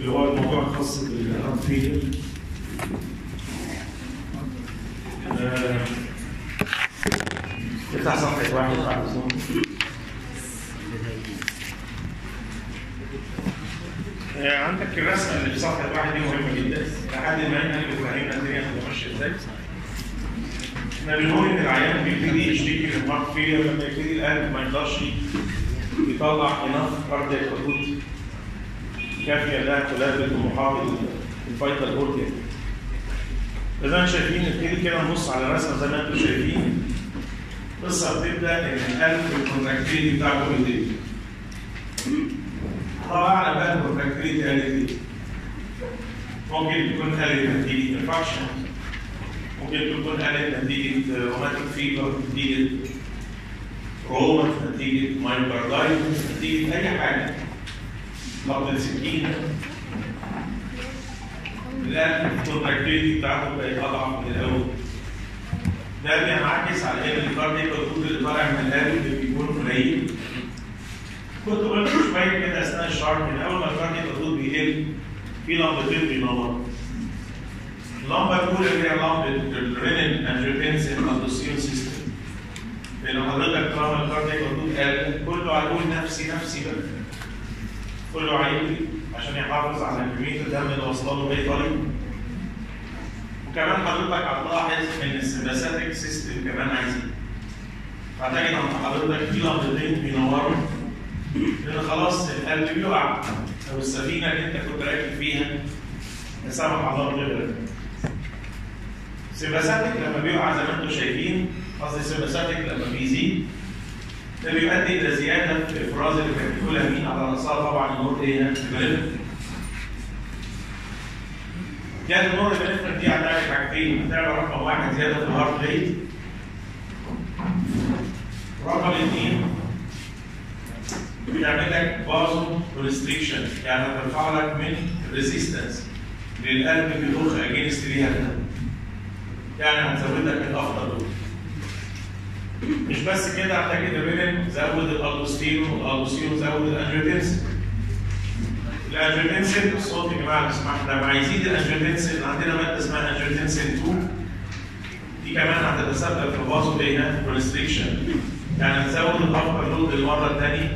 اللي هو الموضوع الخاص بالهارت فيلر افتح صفحة واحد بعد اذنك آه، عندك الرسمة اللي في صفحة واحد دي مهمة جدا لحد ما احنا فاهمين الدنيا هتبقى ماشية ازاي احنا بنقول ان العيان بيبتدي يشتكي من هارت فيلر لما يبتدي القلب ما يقدرش يطلع اناف كاردياك حدود كافيه لها تلبي طموحات الفيتال اورجن زي ما انتم شايفين نبتدي كده نبص على الرسمه زي ما انتم شايفين القصه بتبدا ان القلب الكونتراكتيليتي بتاعته بتبتدي الله اعلم بقى الكونتراكتيليتي قالت ايه ممكن تكون قالت نتيجه انفكشن ممكن تكون قالت نتيجه روماتيك فيبر نتيجه روما نتيجه مايوكاردايتس نتيجه اي حاجه خبط سكينه الان الكونتراكتيليتي بتاعته بقت اضعف من الاول ده بينعكس على ان الكاردياك الضغط اللي طالع من القلب اللي بيكون قليل كنت قلت شويه كده اثناء الشهر ان اول ما الكاردياك الضغط بيقل في لمبتين بينوروا اللمبه الاولى اللي هي لمبه الرينين انجيوتنسين اندوسيون سيستم لان حضرتك طالما الكاردياك الضغط قل كله هيقول نفسي نفسي بقى كله هيجري عشان يحافظ على كميه الدم اللي واصله له باي طريق وكمان حضرتك هتلاحظ ان السمباثيك سيستم كمان عايزين هتجد عند حضرتك في لمبتين بينوروا لان خلاص القلب بيقع او السفينه اللي انت كنت راكب فيها لا سمح الله بتغرق السمباثيك لما بيقع زي ما انتم شايفين قصدي السمباثيك لما بيزيد ده بيؤدي الى زياده في افراز الكاتيكولامين على راسها طبعا النور ايه؟ البريفرال زياده النور البريفرال دي هتعمل حاجتين هتعمل رقم واحد زياده في الهارت ريت رقم اثنين بتعمل لك بازو ريستريكشن يعني هترفع لك من ريزيستنس للقلب بيضخ اجينست ليها يعني هتزود لك الافضل دول مش بس كده هتجد الرينين زود الالبوستيرون والالبوستيرون زود الانجيوتنسين الانجيوتنسين الصوت يا جماعه لو سمحت لما هيزيد الانجيوتنسين عندنا ماده اسمها انجيوتنسين 2 دي كمان هتتسبب في فازو ايه كونستريكشن يعني هتزود الافكار لود للمره الثانيه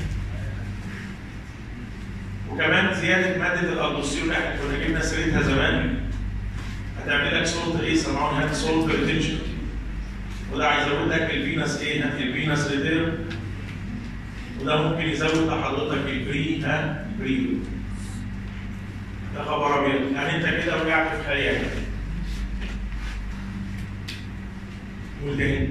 وكمان زياده ماده الالبوستيرون احنا كنا جبنا سيرتها زمان هتعمل لك صوت ايه سمعوها صوت ريتنشن وده هيزود لك الفينس ايه؟ الفينس ريتيرن وده ممكن يزود لحضرتك البري ها بري ده خبر ابيض يعني انت كده وقعت في خيالك قول تاني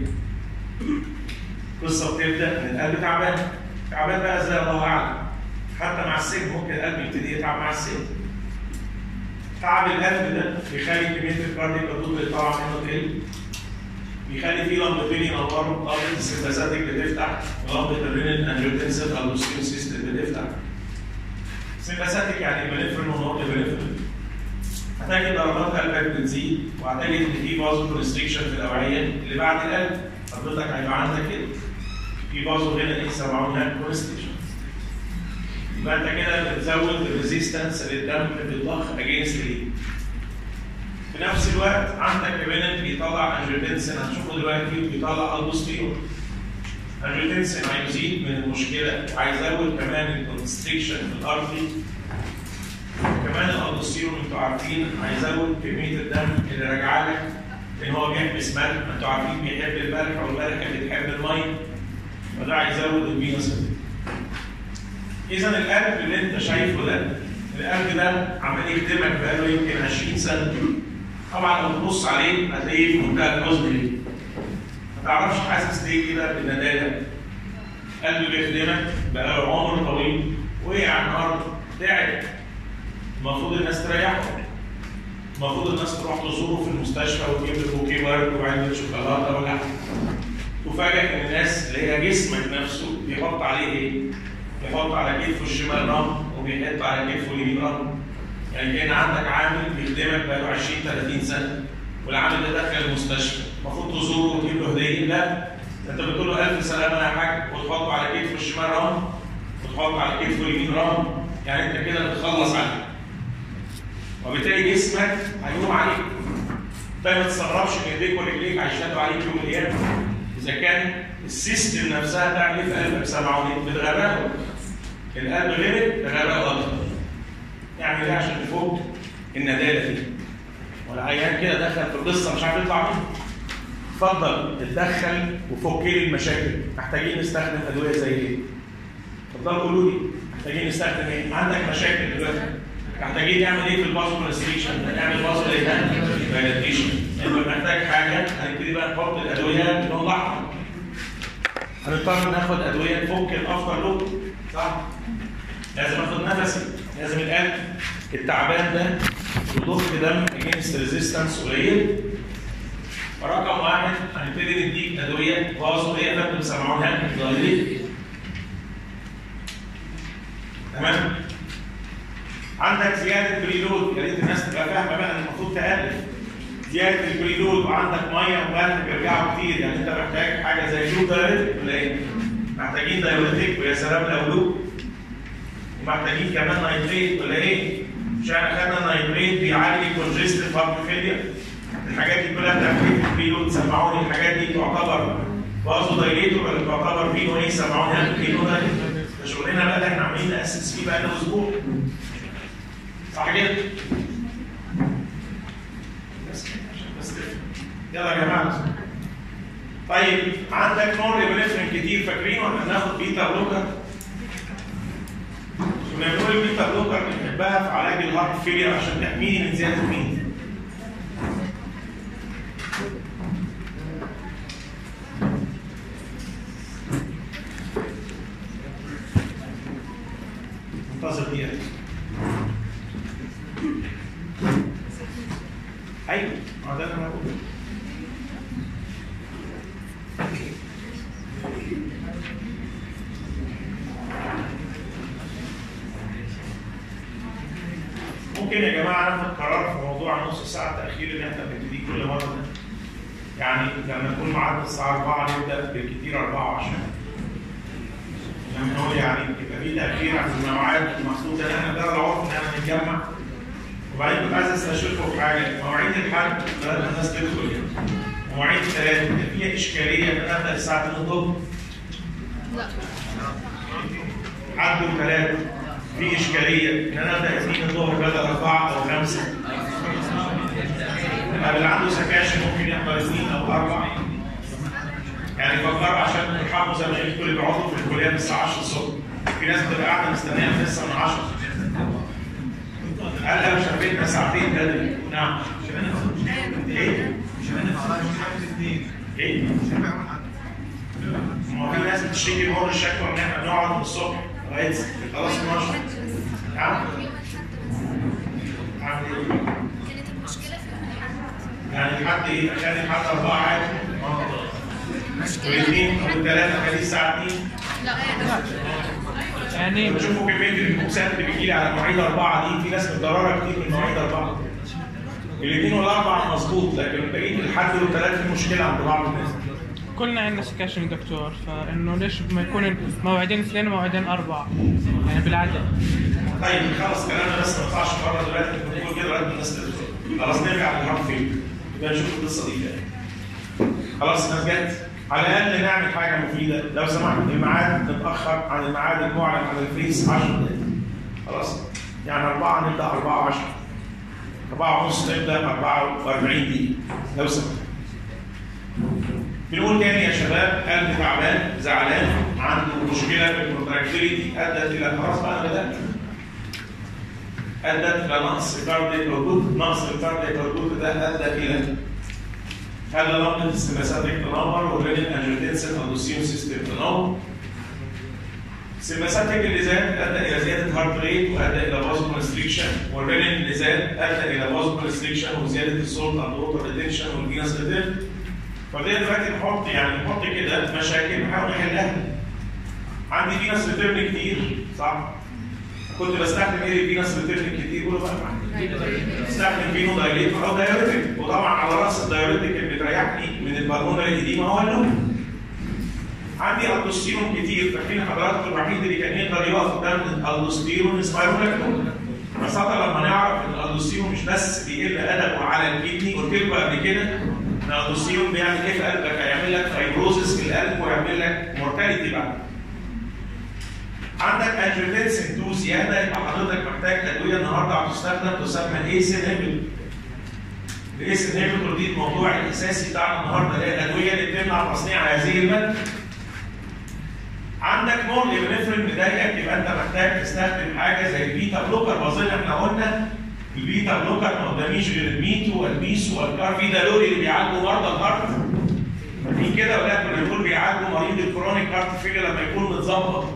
القصه بتبدا ان القلب تعبان تعبان بقى ازاي الله اعلم حتى مع السن ممكن القلب يبتدي يتعب مع السن تعب القلب ده بيخلي كميه الكاردياك الضغط اللي طالعه منه تقل بيخلي في لمبتين ينوروا لمبه السيمباثيك بتفتح ولمبه الرينين انجيوتنسين البوستيريو سيستم بتفتح سيمباثيك يعني بنفرن ونقط بنفرن هتجد ضربات قلبك بتزيد وهتجد ان في فازو كونستريكشن في الاوعيه اللي بعد القلب حضرتك هيبقى عندك كده في فازو هنا ايه سمعوها كونستريكشن يبقى انت كده بتزود الريزيستنس للدم بتضخ اجينست ليه في نفس الوقت عندك كمان بيطلع انجيوتنسين هنشوفه دلوقتي بيطلع البوستيرون انجيوتنسين هيزيد من المشكله وهيزود كمان الكونستريكشن في الارتري كمان الالبوستيرون انتوا عارفين هيزود كميه الدم اللي راجعه لك لان هو بيحبس ملح ما انتوا عارفين بيحب الملح والملح بتحب الميه فده هيزود الفينوس اذا القلب اللي انت شايفه ده القلب ده عمال يخدمك بقاله يمكن 20 سنه طبعا لو تبص عليه هتلاقيه في منتهى الحزن ليه؟ ما تعرفش حاسس ليه كده بالندالة قلب بيخدمك بقاله عمر طويل وقع النهارده تعب المفروض الناس تريحه المفروض الناس تروح تزوره في المستشفى وتجيب له بوكيه ورد وعلبه شوكولاته ولا حاجه تفاجئ ان الناس اللي هي جسمك نفسه بيحط عليه ايه؟ بيحط على كتفه الشمال رمل وبيحط على كتفه اليمين رمل يعني كان عندك عامل بيخدمك بقاله 20 30 سنه والعامل ده دخل المستشفى المفروض تزوره وتجيب له هديه لا انت بتقول له الف سلامه يا حاج وتحطه على كتفه الشمال رمل وتحط على كتفه اليمين رمل يعني انت كده بتخلص عليه وبالتالي جسمك هيقوم عليك طيب ما تستغربش ان ايديك ورجليك هيشهدوا عليك يوم من الايام اذا كان السيستم نفسها تعمل ايه في قلبك سمعوني بتغرقه القلب غرق تغرقه اكتر يعني ده عشان تفك الندالة دي والعيان كده دخل في القصة مش عارف يطلع منها اتفضل اتدخل وفك لي المشاكل محتاجين نستخدم أدوية زي ايه؟ اتفضلوا قولوا لي محتاجين نستخدم ايه؟ عندك مشاكل دلوقتي محتاجين نعمل ايه في البازو كونستريكشن؟ نعمل بازو ايه؟ دايلاتيشن انت محتاج حاجة هنبتدي بقى نحط الأدوية بلون أحمر هنضطر ناخد أدوية تفك الأفضل لوب صح؟ لازم اخد نفسي لازم القلب التعبان ده يضخ دم اجينست ريزيستنس قليل رقم واحد هنبتدي نديك ادويه فازو هي فانتم سمعوها ظاهرين تمام عندك زياده بريلود يا ريت الناس تبقى فاهمه بقى ان المفروض تقلل زياده البريلود وعندك ميه وملح بيرجعوا كتير يعني انت محتاج حاجه زي لوب دايركت ولا ايه؟ محتاجين دايوريتك ويا سلام لو لوب ومحتاجين كمان نايتريت ولا ايه؟ مش احنا خدنا النايتريت بيعالج الكونجستيف هارت فيلير الحاجات دي كلها بتعمل في البريلود سمعوني الحاجات دي تعتبر بازو دايليتور ولا تعتبر فينو ايه سمعوني فينو ده شغلنا بقى ده احنا عاملين ناسس فيه بقى لنا اسبوع صح كده؟ بس بس يلا يا جماعه طيب عندك نور ابنفرين كتير فاكرين ولا ناخد بيتا بلوكر؟ كنا بنقول البيتا بلوكر بنحبها في علاج الهارت فيلير عشان تحميني من زياده مين؟ منتظر دقيقة ايوه ما ده اللي انا بقوله ممكن يا جماعه ناخد قرار في موضوع نص ساعه تاخير اللي احنا بنبتدي كل مره ده يعني لما نكون ميعادنا الساعه 4 نبدا بالكثير 4 10 لما نقول يعني يبقى في تاخير عن المواعيد المحدوده ان احنا ده العرف ان احنا نتجمع وبعدين كنت عايز استشيركم في حاجه مواعيد الحد بدات الناس تدخل يعني مواعيد الثلاث فيها اشكاليه ان نبدا الساعه 2 الظهر لا حد وثلاث في اشكاليه ان انا ابدا 2 الظهر بدل 4 او 5 اللي عنده سكاشن ممكن يحضر 2 او 4 يعني فكروا عشان تلحقوا زي ما انتوا اللي بيقعدوا في الكليه من الساعه 10 الصبح في ناس بتبقى قاعده مستنيه لسه من 10 قال انا شافتنا ساعتين بدري نعم ايه؟ ايه؟ ما في ناس بتشتكي من الشكوى ان احنا بنقعد من الصبح لغايه خلاص 12 نعم عامل ايه؟ كانت المشكلة في الامتحان يعني الحد ايه؟ عشان الحد اربعه عادي والاثنين او الثلاثه خليه الساعه 2 لا يعني بشوفوا كميه البوكسات اللي بتجي لي على مواعيد اربعه دي في ناس متضرره كتير من مواعيد اربعه الاثنين والاربعه مظبوط لكن بقيه الحد والثلاث في مشكله عند بعض الناس كلنا عندنا سكاشن دكتور فانه ليش ما يكون موعدين اثنين وموعدين اربعه يعني بالعدد طيب خلص كلامنا بس ما ينفعش بره دلوقتي بنقول كده لغايه ما الناس تدخل خلاص نرجع للهارد فين يبقى نشوف القصه دي تاني خلاص الناس جت على الاقل نعمل حاجه مفيده لو سمحت الميعاد نتاخر عن الميعاد المعلن على الفيس 10 دقائق خلاص يعني 4 نبدا 4 10 4 ونص نبدا 44 دقيقه لو سمحت بنقول تاني يا شباب قلب تعبان زعلان عنده مشكله في الكونتراكتيليتي ادت الى خلاص بقى انا بدات ادت الى نقص كارديك اوتبوت نقص الكارديك اوتبوت ده ادى الى هل لمبه السماساتيك تنور والرينين انجيوتنسين اندوسيوم سيستم تنور السماساتيك اللي زاد ادى الى زياده هارت ريت وادى الى فازو كونستريكشن والرينين اللي زاد ادى الى فازو كونستريكشن وزياده السولت اند ووتر ريتنشن والفينس ريتنشن فبدأنا دلوقتي نحط يعني نحط كده مشاكل نحاول نحلها. عندي فينس ريتيرن كتير صح؟ كنت بستخدم ايه الفينس ريتيرن كتير؟ قولوا بقى معايا. بستخدم فينو دايليتور او دايوريتك وطبعا على راس الدايوريتك اللي بتريحني من البالمونري القديمه هو اللون. عندي الدوستيرون كتير فاكرين حضراتكم الوحيد اللي كان يقدر يقف قدام الالدوستيرون سبايرولكتون خاصة لما نعرف ان الالدوستيرون مش بس بيقل ادبه على الكدني قلت لكم قبل كده ان الالدوستيرون بيعمل ايه في قلبك؟ هيعمل لك فايبروزس في القلب ويعمل لك مورتاليتي بعد عندك انجيوتنسين 2 زياده يبقى حضرتك محتاج ادويه النهارده هتستخدم تسمى الايس انهبيتور. الايس انهبيتور دي الموضوع الاساسي بتاعنا النهارده اللي هي الادويه اللي بتمنع تصنيع هذه الماده. عندك نور ابنفرين مضايقك يبقى انت محتاج تستخدم حاجه زي البيتا بلوكر واظن احنا قلنا البيتا بلوكر ما قداميش غير الميتو والبيسو والكارفيدالول اللي بيعالجوا مرضى الهارت. فاهمين كده ولا كنا بنقول بيعالجوا مريض الكرونيك هارت فيلر لما يكون متظبط.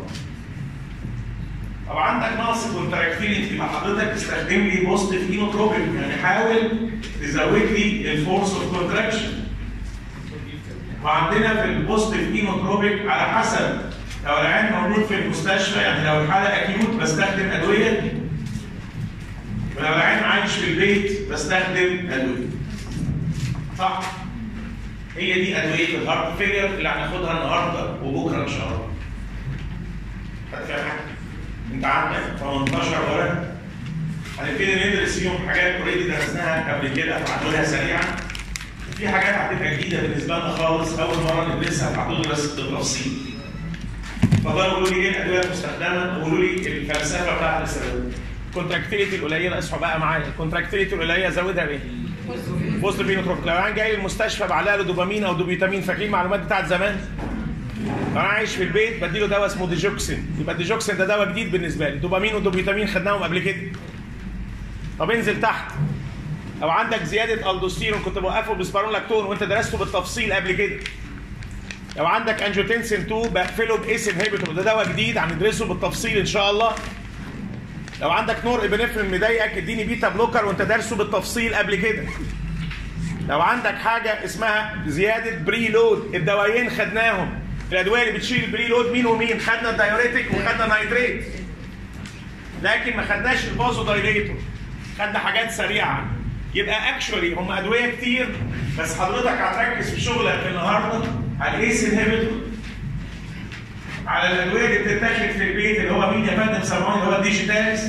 طب عندك نقص كونتراكتيليتي يبقى حضرتك تستخدم لي بوزيتيف اينوتروبيك يعني حاول تزود لي الفورس اوف كونتراكشن وعندنا في البوزيتيف اينوتروبيك على حسب لو العيان موجود في المستشفى يعني لو الحاله اكيوت بستخدم ادويه ولو العيان عايش في البيت بستخدم ادويه صح هي دي ادويه الهارت فيلر اللي هناخدها النهارده وبكره ان شاء الله حد فاهم حاجه؟ انت عندك 18 ورقه هنبتدي ندرس فيهم حاجات اوريدي درسناها قبل كده هعدلها سريعا في حاجات هتبقى جديده بالنسبه لنا خالص اول مره ندرسها فهتدرس بالتفصيل فضلوا يقولوا لي ايه الادويه المستخدمه وقولوا لي الفلسفه بتاعت الاستخدام الكونتراكتيليتي القليله اصحوا بقى معايا الكونتراكتيليتي القليله زودها بايه؟ بوست بينوتروبيك لو انا جاي المستشفى بعلقها له دوبامين او دوبيتامين فاكرين المعلومات بتاعت زمان؟ لو انا عايش في البيت بديله دواء اسمه ديجوكسين يبقى الديجوكسين ده دواء جديد بالنسبه لي دوبامين ودوبيتامين خدناهم قبل كده طب انزل تحت لو عندك زياده الدوستيرون كنت بوقفه بسبارونلاكتون وانت درسته بالتفصيل قبل كده لو عندك انجيوتنسين 2 بقفله بايس انهبيتور ده دواء جديد هندرسه بالتفصيل ان شاء الله لو عندك نور ابنفرين مضايقك اديني بيتا بلوكر وانت دارسه بالتفصيل قبل كده لو عندك حاجه اسمها زياده بري لود الدوايين خدناهم الادويه اللي بتشيل البري لود مين ومين خدنا الدايوريتك وخدنا نايتريت لكن ما خدناش البازو دايليتور خدنا حاجات سريعه يبقى اكشولي هم ادويه كتير بس حضرتك هتركز في شغلك النهارده على الايس انهبيتور على الادويه اللي بتتاخد في البيت اللي هو مين يا فندم سامعوني اللي هو الديجيتالز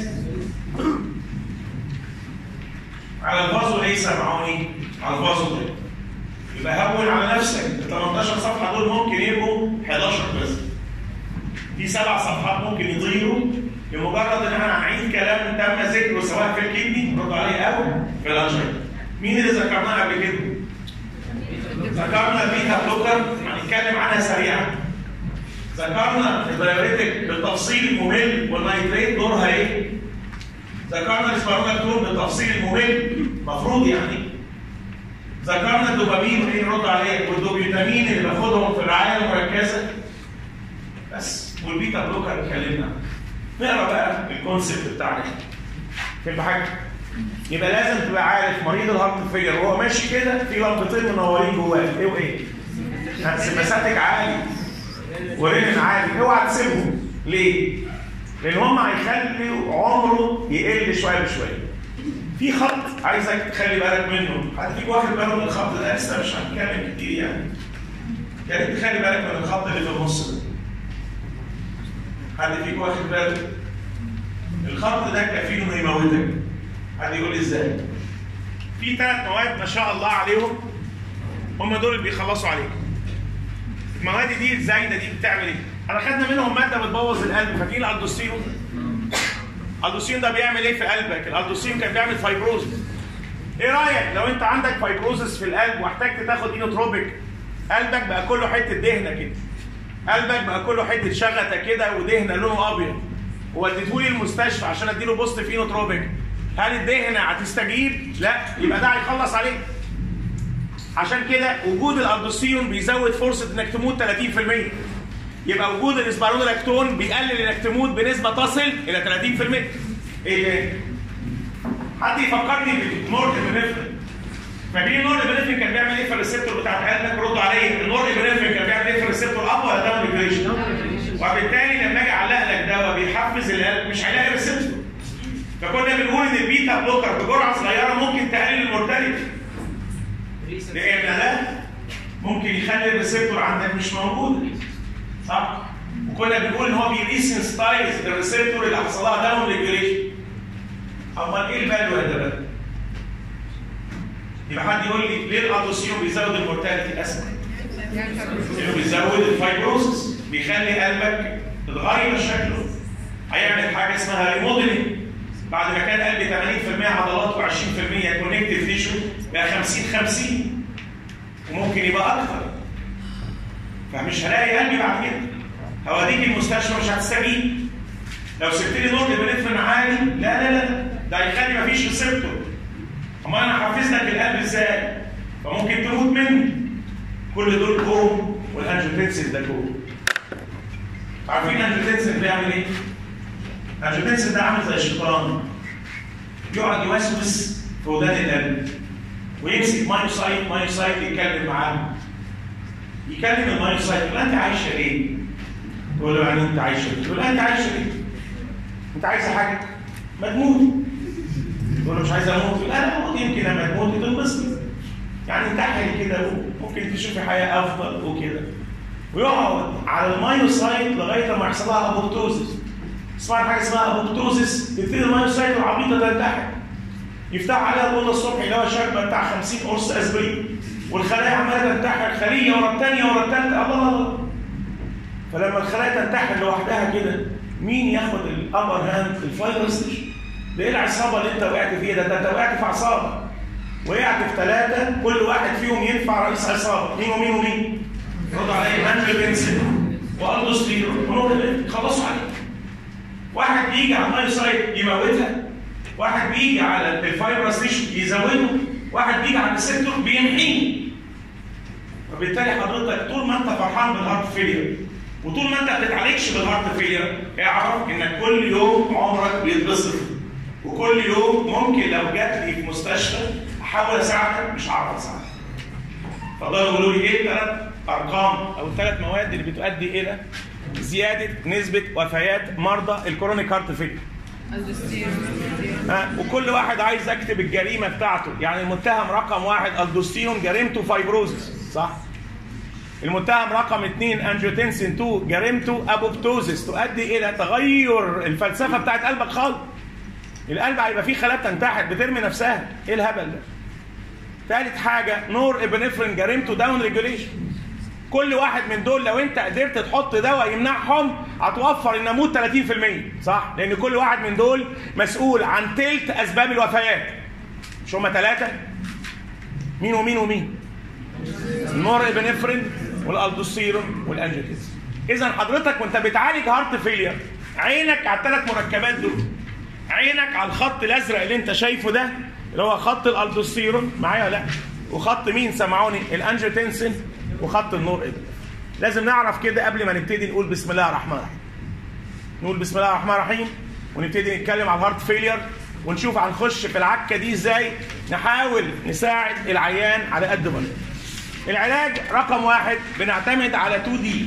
على الفازو ايه سامعوني على الفازو ده يبقى هون على نفسك ال 18 صفحه دول ممكن يبقوا 11 بس في سبع صفحات ممكن يطيروا لمجرد ان احنا هنعيد كلام تم ذكره سواء في الكدني نرد عليه او في الانجل مين اللي ذكرناه قبل كده؟ ذكرنا البيتا بلوكر هنتكلم عنها سريعا ذكرنا الدايوريتك بالتفصيل الممل والنيتريت دورها ايه؟ ذكرنا الاسبرماتون بالتفصيل الممل المفروض يعني ذكرنا الدوبامين وايه نرد عليه والدوبيتامين اللي باخدهم في الرعايه المركزه بس والبيتا بلوكر اتكلمنا نقرا بقى الكونسيبت بتاعنا فهمت حاجه؟ يبقى لازم تبقى عارف مريض الهارت فيلر وهو ماشي كده في لمبتين منورين جواه ايه وايه؟ سماساتك عالي ورنن عالي اوعى تسيبهم ليه؟ لان هم هيخلوا عمره يقل شويه بشويه في خط عايزك تخلي بالك منه حد فيك واخد باله من الخط ده لسه مش هنتكلم كتير يعني يا ريت تخلي بالك من الخط اللي في النص ده حد فيك واخد باله الخط ده كفيل انه يموتك حد يقول لي ازاي في ثلاث مواد ما شاء الله عليهم هم دول اللي بيخلصوا عليك المواد دي الزايده دي بتعمل ايه؟ انا خدنا منهم ماده بتبوظ القلب فاكرين الالدوستيرون؟ الالدوستيرون ده بيعمل ايه في قلبك؟ الالدوستيرون كان بيعمل فايبروزس. ايه رايك لو انت عندك فايبروزس في القلب واحتجت تاخد اينوتروبيك قلبك بقى كله حته دهنه كده. قلبك بقى كله حته شغته كده ودهنه لونه ابيض. ووديتهولي المستشفى عشان اديله بوست في اينوتروبيك. هل الدهنه هتستجيب؟ لا يبقى ده هيخلص عليك. عشان كده وجود الالدوستيرون بيزود فرصه انك تموت 30%. يبقى وجود الاسبارونولاكتون بيقلل انك تموت بنسبه تصل الى 30%. ايه تاني؟ حد يفكرني بالنورد ابنفرين. فاكرين النورد ابنفرين كان بيعمل ايه في الريسبتور بتاع قلبك؟ ردوا عليا، النورد ابنفرين كان بيعمل ايه في الريسبتور اب ولا داون ريجريشن؟ وبالتالي لما اجي اعلق لك دواء بيحفز القلب مش هيلاقي ريسبتور. فكنا بنقول ان البيتا بلوكر بجرعه صغيره ممكن تقلل المورتاليتي. لان ده ممكن يخلي الريسبتور عندك مش موجود. صح؟ وكنا بنقول ان هو بيريسنسلايز الريسبتور اللي حصل لها داون ريجوليشن. امال ايه الفاليو ده بقى؟ يبقى حد يقول لي ليه الالدوستيرون بيزود المورتاليتي اسهل؟ لانه بيزود الفايبروسس بيخلي قلبك يتغير شكله هيعمل حاجه اسمها ريموديلنج بعد ما كان قلبي 80% عضلات و20% كونكتيف تيشو بقى 50 50 وممكن يبقى اكتر فمش هلاقي قلبي بعد كده هوديك المستشفى مش هتستجيب لو سبت لي نور ابنفرين عالي لا لا لا ده هيخلي مفيش ريسبتور امال انا هحفز لك القلب ازاي؟ فممكن تموت مني كل دول كوم والانجيوتنسين ده كوم عارفين الانجيوتنسين بيعمل ايه؟ الانجيوتنسين ده عامل زي الشيطان يقعد يوسوس في ودان القلب ويمسك مايوسايت مايوسايت يتكلم معاه يكلم المايوسايت يقول انت عايشه ليه؟ تقول له يعني انت عايشه ليه؟ يقول انت عايشه ليه؟ انت عايزه حاجه؟ ما تموت تقول له مش عايز اموت يقول لا لا اموت يمكن لما تموت تنبسط يعني انتحري كده ممكن تشوفي حياه افضل وكده ويقعد على المايوسايت لغايه ما يحصل لها ابوبتوزيس اسمها حاجه اسمها ابوبتوزيس تبتدي المايوسايت العبيطه تنتحر يفتح عليها الاوضه الصبح يلاقي شربه بتاع 50 قرص اسبرين والخلايا عماله تنتحر خليه ورا الثانيه ورا الثالثه الله الله الله فلما الخلايا تنتحر لوحدها كده مين ياخد الابر هاند الفايبرس ده ايه العصابه اللي انت وقعت فيها ده, ده انت وقعت في عصابه وقعت في ثلاثه كل واحد فيهم ينفع رئيس عصابه مين ومين ومين؟ ردوا عليا هانجل بنسل والدوستيرون ونور خلصوا عليه واحد بيجي على المايوسايت يموتها واحد بيجي على الفايبرس تيشو يزوده واحد بيجي على الريسبتور بيمحيه وبالتالي حضرتك طول ما انت فرحان بالهارت فيلير وطول ما انت ما بتتعالجش بالهارت فيلير اعرف انك كل يوم عمرك بيتبسط وكل يوم ممكن لو جات لي في مستشفى احاول اساعدك مش هعرف اساعدك فضلوا يقولوا لي ايه الثلاث ارقام او الثلاث مواد اللي بتؤدي الى زياده نسبه وفيات مرضى الكرونيك هارت فيلير ها وكل واحد عايز اكتب الجريمه بتاعته يعني المتهم رقم واحد الدوستيرون جريمته فايبروزس صح المتهم رقم اثنين انجيوتنسين 2 جريمته ابوبتوزس تؤدي الى تغير الفلسفه بتاعت قلبك خالص القلب هيبقى فيه خلايا بتنتحر بترمي نفسها ايه الهبل ده ثالث حاجه نور ابنفرين جريمته داون ريجوليشن كل واحد من دول لو انت قدرت تحط دواء يمنعهم هتوفر النموذج 30% صح لان كل واحد من دول مسؤول عن تلت اسباب الوفيات مش هم ثلاثه مين ومين ومين النور ابنفرين والالدوستيرون والانجيوتنسين اذا حضرتك وانت بتعالج هارت فيلير عينك على الثلاث مركبات دول عينك على الخط الازرق اللي انت شايفه ده اللي هو خط الالدوستيرون معايا ولا لا وخط مين سمعوني الانجيوتنسين وخط النور ابن لازم نعرف كده قبل ما نبتدي نقول بسم الله الرحمن الرحيم نقول بسم الله الرحمن الرحيم ونبتدي نتكلم على الهارت فيلير ونشوف هنخش في العكه دي ازاي نحاول نساعد العيان على قد ما نقدر العلاج رقم واحد بنعتمد على 2 دي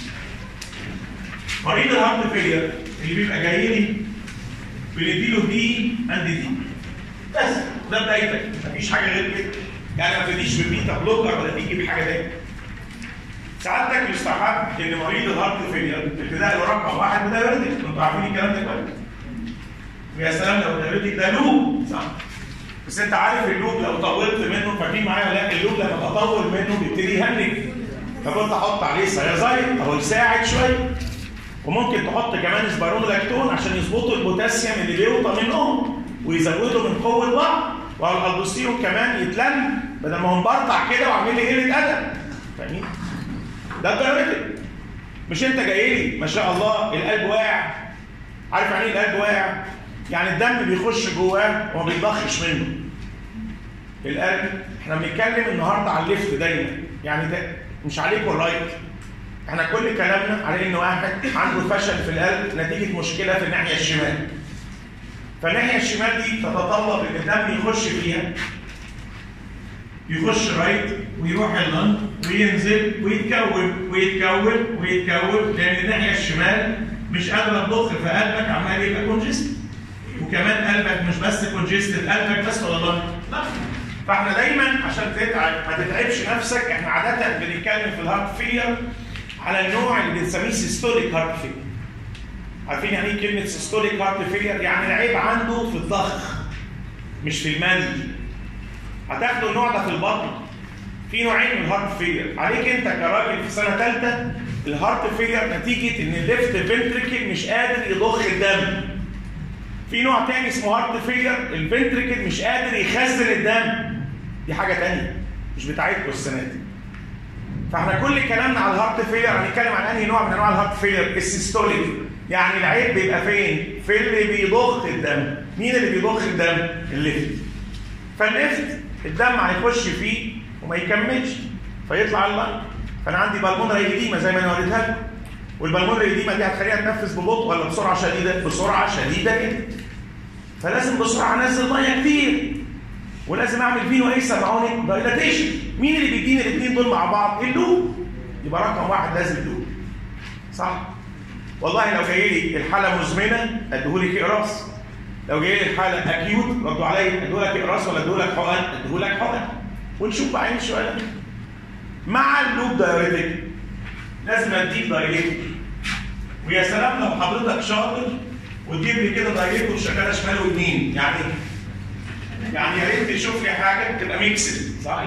مريض الهارت فيلير اللي بيبقى جاي لي بنديله دي اند دي بس ده بدايتك مفيش حاجه غير كده يعني ما تديش بالبيتا بلوكر ولا تيجي بحاجه تاني سعادتك يستحب ان مريض الهارت فيلير ابتداء رقم واحد بدايرتك انتوا عارفين الكلام ده كويس ويا سلام لو دايرتك ده لوب صح بس انت عارف اللوب لو طولت منه فاكرين معايا ولا اللوب لما بطول منه بيبتدي يهنج فكنت احط عليه سيازايد او يساعد شويه وممكن تحط كمان اسبارون لاكتون عشان يظبطوا البوتاسيوم اللي بيوطى منهم ويزودوا من قوه بعض والالدوستيرون كمان يتلم بدل ما هو مبرطع كده وعامل لي قله ادب فاهمين؟ ده الدايركتيف مش انت جاي لي ما شاء الله القلب واقع عارف يعني ايه القلب واقع؟ يعني الدم بيخش جواه وما بيضخش منه القلب احنا بنتكلم النهارده على الليفت دايما يعني ده مش عليك والرايت احنا كل كلامنا على ان واحد عنده فشل في القلب نتيجه مشكله في الناحيه الشمال فالناحيه الشمال دي تتطلب ان الدم يخش فيها يخش رايت ويروح اللنج وينزل ويتكون ويتكون ويتكون لان الناحيه الشمال مش قادره تضخ في قلبك عمال يبقى كونجست وكمان قلبك مش بس كونجستد قلبك بس ولا ضغط لا فاحنا دايما عشان تتعب ما تتعبش نفسك احنا عاده بنتكلم في الهارت فيلير على النوع اللي بنسميه سيستوليك هارت فيلير عارفين يعني ايه كلمه سيستوليك هارت فيلير يعني العيب عنده في الضخ مش في المني هتاخدوا النوع ده في البطن في نوعين من الهارت فيلير عليك انت كراجل في سنه ثالثه الهارت فيلير نتيجه ان الليفت فنتريكل مش قادر يضخ الدم في نوع تاني اسمه هارت فيلير الفنتريكل مش قادر يخزن الدم دي حاجه تانية مش بتاعتكم السنه دي فاحنا كل كلامنا على الهارت فيلير هنتكلم عن انهي نوع من انواع الهارت فيلير السيستوليك يعني العيب بيبقى فين في اللي بيضخ الدم مين اللي بيضخ الدم الليفت فالليفت الدم هيخش فيه وما يكملش فيطلع اللنج فانا عندي بالمونري ايديما زي ما انا وريتها لكم والبالمونري ايديما دي هتخليها تنفس ببطء ولا بسرعه شديده بسرعه شديده جدا فلازم بسرعه انزل ميه كتير ولازم اعمل فينو ايه سمعوني دايلاتيشن مين اللي بيديني الاثنين دول مع بعض اللوب يبقى رقم واحد لازم لوب صح والله لو جاي لي الحاله مزمنه اديهولك اقراص لو جاي لي الحاله اكيوت ردوا عليا اديهولك اقراص ولا اديهولك حقن اديهولك حقن ونشوف بعدين شويه مع اللوب دايريتك لازم اديك دايريتك ويا سلام لو حضرتك شاطر وتجيب لي كده دايريتك شغاله شمال ويمين يعني يعني يا ريت تشوف لي حاجه تبقى ميكسد صح؟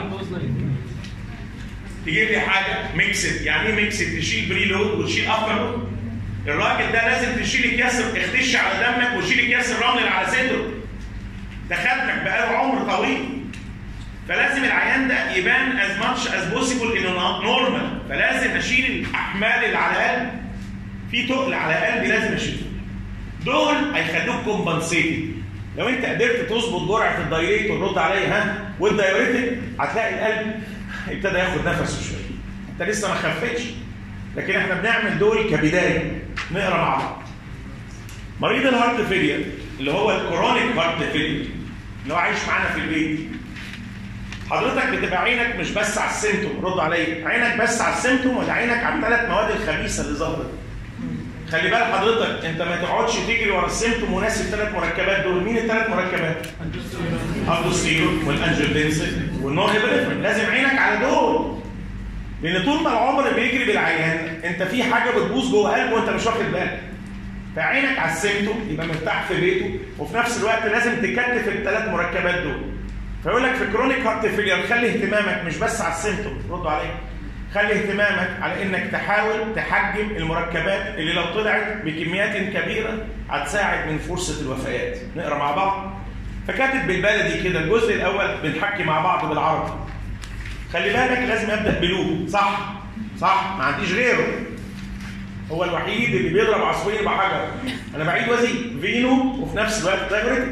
تجيب لي حاجه ميكسد يعني ايه ميكسد؟ تشيل بري لود وتشيل افتر لود الراجل ده لازم تشيل اكياس اختش على دمك وتشيل اكياس الرمل اللي على صدره ده خدمك بقاله عمر طويل فلازم العيان ده يبان از ماتش از بوسيبل انه نورمال فلازم اشيل الاحمال اللي على قلبي في تقل على قلبي لازم اشيله دول هيخلوك كومبنسيتد لو انت قدرت تظبط جرعه الدايريت ورد عليا ها والدايريتك هتلاقي القلب ابتدى ياخد نفسه شويه انت لسه ما خفتش لكن احنا بنعمل دول كبدايه نقرا مع بعض مريض الهارت فيلير اللي هو الكرونيك هارت فيلير اللي هو عايش معانا في البيت حضرتك بتبقى عينك مش بس على السيمتوم رد عليا عينك بس على السيمتوم ولا عينك على الثلاث مواد الخبيثه اللي ظهرت خلي بال حضرتك انت ما تقعدش تجري ورا السيمتوم وناسي الثلاث مركبات دول مين الثلاث مركبات الدوستيرون والانجيوتنسين والنورهيبريفرين لازم عينك على دول لان طول ما العمر بيجري بالعيان انت في حاجه بتبوظ جوه قلبه وانت مش واخد بالك فعينك على السيمتوم يبقى مرتاح في بيته وفي نفس الوقت لازم تكتف الثلاث مركبات دول فيقول لك في كرونيك هارت فيلير خلي اهتمامك مش بس على السيمتوم ردوا عليا خلي اهتمامك على انك تحاول تحجم المركبات اللي لو طلعت بكميات كبيره هتساعد من فرصه الوفيات نقرا مع بعض فكاتب بالبلدي كده الجزء الاول بنحكي مع بعض بالعربي خلي بالك لازم ابدا بلوب صح صح ما عنديش غيره هو الوحيد اللي بيضرب عصفورين بحجر انا بعيد وزيد فينو وفي نفس الوقت دايوريتك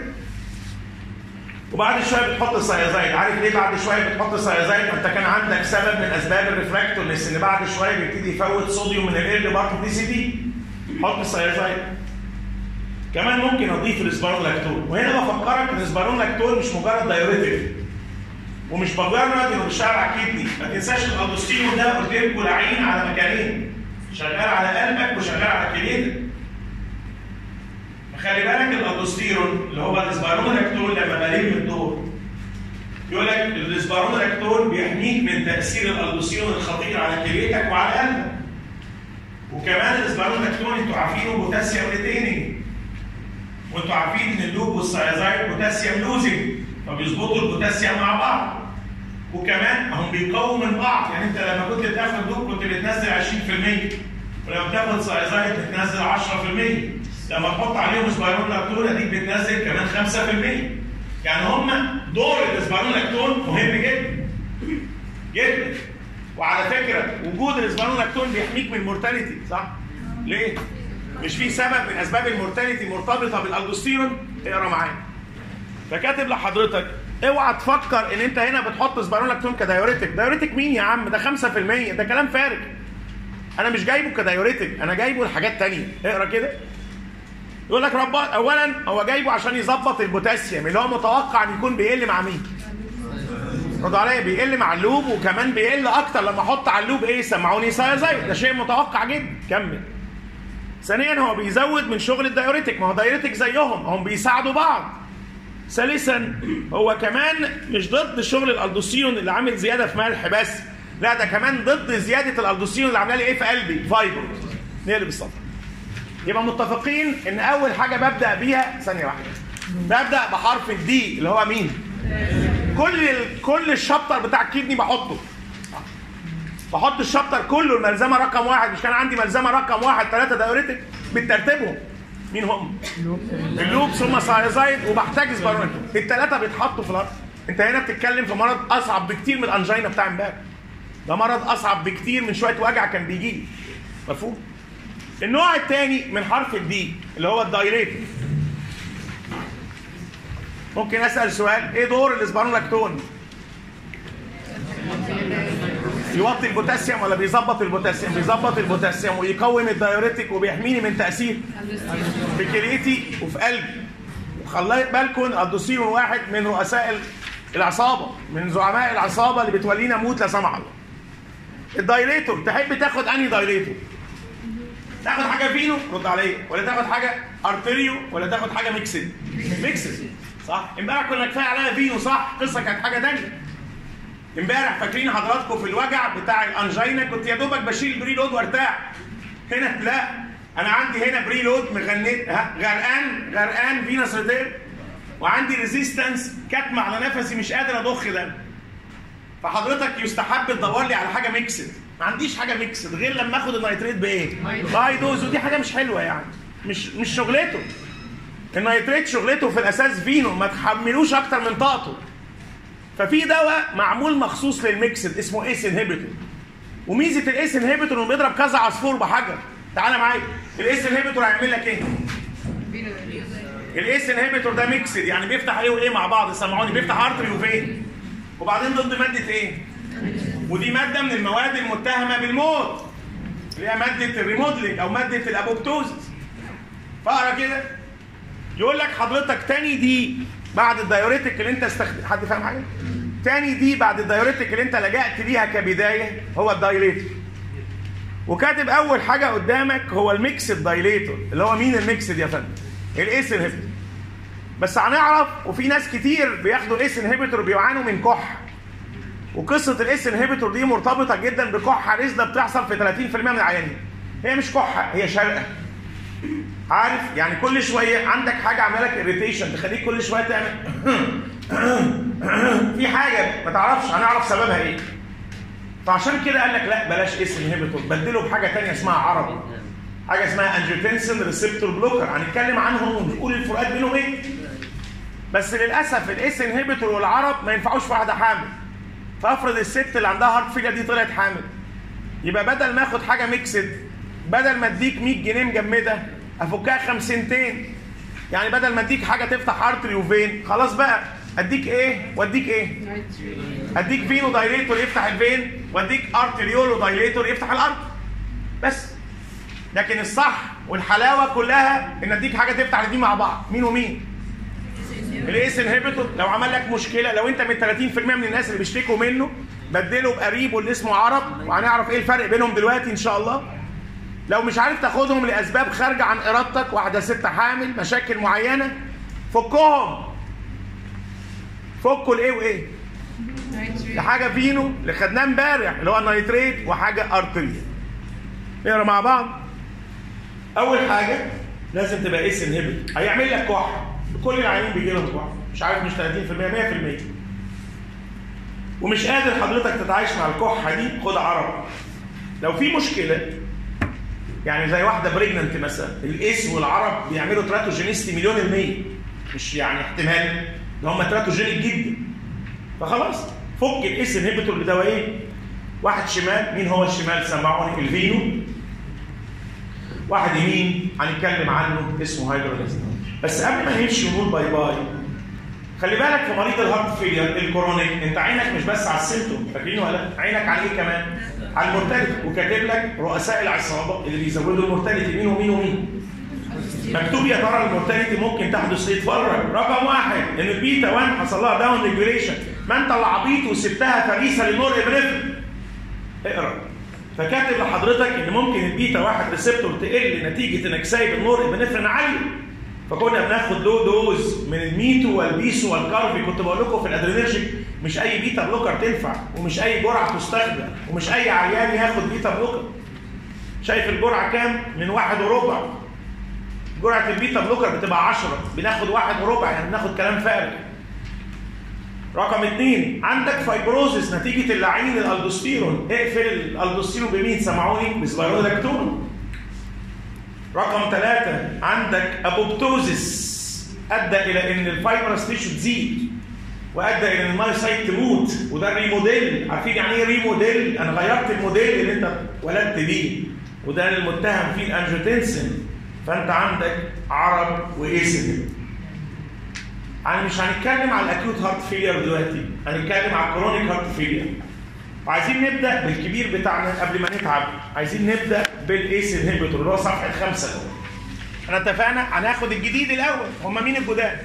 وبعد شويه بتحط سيازايد عارف ليه بعد شويه بتحط سيازايد ما انت كان عندك سبب من اسباب الريفراكتورنس ان بعد شويه بيبتدي يفوت صوديوم من الايرلي بارت دي سي دي حط سيازايد كمان ممكن اضيف الاسبارونلاكتون وهنا بفكرك ان الاسبارونلاكتون مش مجرد دايوريتك ومش مجرد انه بيشتغل على الكدني ما تنساش الالدوستيرون ده قلت لكم لعين على مكانين شغال على قلبك وشغال على كليتك خلي بالك الالدوستيرون اللي هو الاسبارونلاكتون لما بلم الدور يقول لك الاسبارونلاكتون بيحميك من تاثير الالدوستيرون الخطير على كليتك وعلى قلبك وكمان الاسبارونلاكتون انتوا عارفينه بوتاسيوم ريتيننج وانتوا عارفين ان اللوب والسيازايد بوتاسيوم لوزنج فبيظبطوا البوتاسيوم مع بعض وكمان هم بيقووا من بعض يعني انت لما كنت بتاخد لوب كنت بتنزل 20% ولما بتاخد سيازايد بتنزل 10% لما تحط عليهم اسبارون لاكتون اديك بتنزل كمان 5% يعني هم دور الاسبارون لاكتون مهم جدا جدا وعلى فكره وجود الاسبارون لاكتون بيحميك من المورتاليتي صح؟ ليه؟ مش في سبب من اسباب المورتاليتي مرتبطه بالالدوستيرون اقرا معايا فكاتب لحضرتك اوعى تفكر ان انت هنا بتحط اسبارون لاكتون كدايوريتك دايوريتك مين يا عم ده 5% ده كلام فارغ انا مش جايبه كدايوريتك انا جايبه لحاجات تانية اقرا كده يقول لك رب اولا هو جايبه عشان يظبط البوتاسيوم اللي هو متوقع ان يكون بيقل مع مين ردوا عليا بيقل مع اللوب وكمان بيقل اكتر لما احط على اللوب ايه سمعوني سايزايد ده شيء متوقع جدا كمل ثانيا هو بيزود من شغل الدايوريتك ما هو دايوريتك زيهم هم بيساعدوا بعض ثالثا هو كمان مش ضد شغل الالدوسيون اللي عامل زياده في ملح بس لا ده كمان ضد زياده الالدوسيون اللي عامله لي ايه في قلبي فايبر نقلب الصفحه يبقى متفقين ان اول حاجه ببدا بيها ثانيه واحده ببدا بحرف الدي اللي هو مين كل ال... كل الشابتر بتاع الكدني بحطه بحط الشابتر كله الملزمه رقم واحد مش كان عندي ملزمه رقم واحد ثلاثه دايوريتك بترتيبهم مين هم؟ اللوبس هم سايزايد وبحتجز بارونيك الثلاثه بيتحطوا في الارض انت هنا بتتكلم في مرض اصعب بكتير من الانجينا بتاع امبارح ده مرض اصعب بكتير من شويه وجع كان بيجي لي مفهوم؟ النوع الثاني من حرف الدي اللي هو الدايريتك ممكن اسال سؤال ايه دور الاسبرونلاكتون؟ يوطي البوتاسيوم ولا بيظبط البوتاسيوم؟ بيظبط البوتاسيوم ويقوم الدايوريتك وبيحميني من تاثير في كليتي وفي قلبي وخلي بالكم الدوسيرون واحد من رؤساء العصابه من زعماء العصابه اللي بتولينا موت لا سمح الله الدايليتور تحب تاخد انهي دايليتور تاخد حاجه فينو رد عليا ولا تاخد حاجه ارتريو ولا تاخد حاجه ميكسد ميكسد صح امبارح كنا كفايه عليها فينو صح قصه كانت حاجه ثانيه امبارح فاكرين حضراتكم في الوجع بتاع الانجينا كنت يا دوبك بشيل البري لود وارتاح هنا لا انا عندي هنا بري لود مغنيت ها، غرقان غرقان فينس ريتير وعندي ريزيستنس كاتمه على نفسي مش قادر اضخ دم فحضرتك يستحب تدور لي على حاجه ميكسد ما عنديش حاجه ميكسد غير لما اخد النيتريت بايه؟ باي دوز ودي حاجه مش حلوه يعني مش مش شغلته النيتريت شغلته في الاساس فينو ما تحملوش اكتر من طاقته ففي دواء معمول مخصوص للميكسد اسمه ايس انهبيتور وميزه الايس انهبيتور انه بيضرب كذا عصفور بحجر تعالى معايا الايس انهبيتور هيعمل لك ايه؟ الايس انهبيتور ده ميكسد يعني بيفتح ايه وايه مع بعض سمعوني بيفتح ارتري وفين وبعدين ضد ماده ايه؟ ودي ماده من المواد المتهمه بالموت اللي هي ماده الريمودلينج او ماده الابوبتوزس فاقرا كده يقول لك حضرتك تاني دي بعد الدايوريتك اللي انت استخدم حد فاهم حاجه؟ تاني دي بعد الدايوريتك اللي انت لجأت ليها كبدايه هو الدايليتور وكاتب اول حاجه قدامك هو الميكسد دايليتور اللي هو مين الميكسد يا فندم؟ الايس انهبيتور بس هنعرف وفي ناس كتير بياخدوا ايس انهبيتور بيعانوا من كح وقصه الايس انهبيتور دي مرتبطه جدا بكحه رزله بتحصل في 30% من العيانين هي مش كحه هي شرقه عارف يعني كل شويه عندك حاجه عامله لك اريتيشن تخليك كل شويه تعمل في حاجه ما تعرفش هنعرف سببها ايه فعشان كده قال لك لا بلاش ايس انهبيتور بدله بحاجه ثانيه اسمها عربي حاجه اسمها انجيوتنسين ريسبتور بلوكر هنتكلم عنهم ونقول الفروقات بينهم ايه بس للاسف الاس انهبيتور والعرب ما ينفعوش في واحده حامل فافرض الست اللي عندها هارت فيلير دي طلعت حامل يبقى بدل ما اخد حاجه ميكسد بدل ما اديك 100 جنيه مجمده افكها خمسنتين يعني بدل ما اديك حاجه تفتح ارتري وفين خلاص بقى اديك ايه واديك ايه اديك فينو دايليتور يفتح الفين واديك ارتريولو دايليتور يفتح الارض بس لكن الصح والحلاوه كلها ان اديك حاجه تفتح الاثنين مع بعض مين ومين الايس انهبيتور لو عمل لك مشكله لو انت من 30% من الناس اللي بيشتكوا منه بدله بقريبه اللي اسمه عرب وهنعرف ايه الفرق بينهم دلوقتي ان شاء الله لو مش عارف تاخدهم لاسباب خارجه عن ارادتك واحده ست حامل مشاكل معينه فكهم فكوا الايه وايه لحاجه فينو اللي خدناه امبارح اللي هو النيتريت وحاجه ارتريا نقرا مع بعض اول حاجه لازم تبقى ايس انهبيت هيعمل لك كحه كل العيانين بيجي لهم كحه مش عارف مش 30% 100% ومش قادر حضرتك تتعايش مع الكحه دي خد عرب لو في مشكله يعني زي واحده بريجننت مثلا الايس والعرب بيعملوا تراتوجينيستي مليون المية مش يعني احتمال ده هم تراتوجينيك جدا فخلاص فك الايس انهبيتور بدواء واحد شمال مين هو الشمال سمعوني الفينو واحد يمين هنتكلم عنه اسمه هيدروليز بس قبل ما نمشي ونقول باي باي خلي بالك في مريض الهارت فيلير الكورونيك انت عينك مش بس على السيمتوم فاكرين ولا لا؟ عينك على ايه كمان؟ على المورتاليتي وكاتب لك رؤساء العصابه اللي بيزودوا المورتاليتي مين ومين ومين؟ مكتوب يا ترى المورتاليتي ممكن تحدث ايه؟ اتفرج رقم واحد ان البيتا 1 حصل لها داون ريجوليشن ما انت اللي عبيط وسبتها فريسه للنور ابريفن اقرا فكاتب لحضرتك ان ممكن البيتا واحد ريسبتور تقل نتيجه انك سايب النور ابنفرين عاليه فكنا بناخد لو دوز من الميتو والبيسو والكاربي كنت بقول لكم في الادرينرجيك مش اي بيتا بلوكر تنفع ومش اي جرعه تستخدم ومش اي عيان ياخد بيتا بلوكر شايف الجرعه كام؟ من واحد وربع جرعه البيتا بلوكر بتبقى 10 بناخد واحد وربع يعني بناخد كلام فارغ رقم اثنين عندك فايبروزس نتيجه اللعين الالدوستيرون اقفل الالدوستيرون بمين سمعوني بسبايرودكتون رقم ثلاثة عندك ابوبتوزس ادى الى ان الفايبرس تيشو تزيد وادى الى ان المايوسايت تموت وده الريموديل عارفين يعني ايه ريموديل؟ انا غيرت الموديل اللي انت ولدت بيه وده اللي المتهم فيه الانجيوتنسين فانت عندك عرب وايسن يعني مش هنتكلم على الاكيوت هارت فيلير دلوقتي هنتكلم على الكرونيك هارت فيلير وعايزين نبدا بالكبير بتاعنا قبل ما نتعب عايزين نبدا بالايس انهبيتور اللي هو صفحه خمسه احنا اتفقنا هناخد الجديد الاول هم مين الجداد؟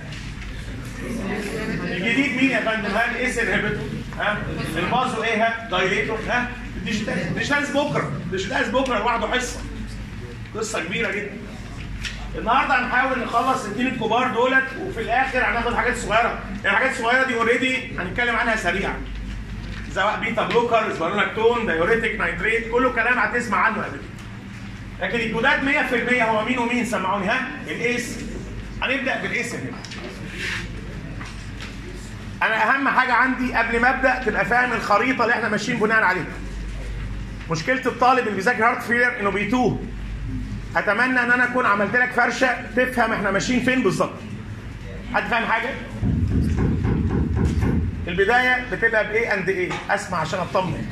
الجديد مين يا فندم؟ ها الايس انهبيتور ها البازو ايه ها؟ دايليتور ها؟ ديشتانس بكره ديشتانس بكره لوحده حصه قصه كبيره جدا النهارده هنحاول نخلص الاثنين الكبار دولت وفي الاخر هناخد حاجات صغيره يعني الحاجات الصغيره دي اوريدي هنتكلم عنها سريعا سواء بيتا بلوكر سباروناكتون دايوريتك نايتريت كله كلام هتسمع عنه قبل كده لكن الجداد 100% هو مين ومين سمعوني ها الايس هنبدا بالايس هنا انا اهم حاجه عندي قبل ما ابدا تبقى فاهم الخريطه اللي احنا ماشيين بناء عليها مشكله الطالب اللي بيذاكر هارت فيلر انه بيتوه اتمنى ان انا اكون عملت لك فرشه تفهم احنا ماشيين فين بالظبط حد فاهم حاجه البدايه بتبقى بايه اند ايه اسمع عشان اطمن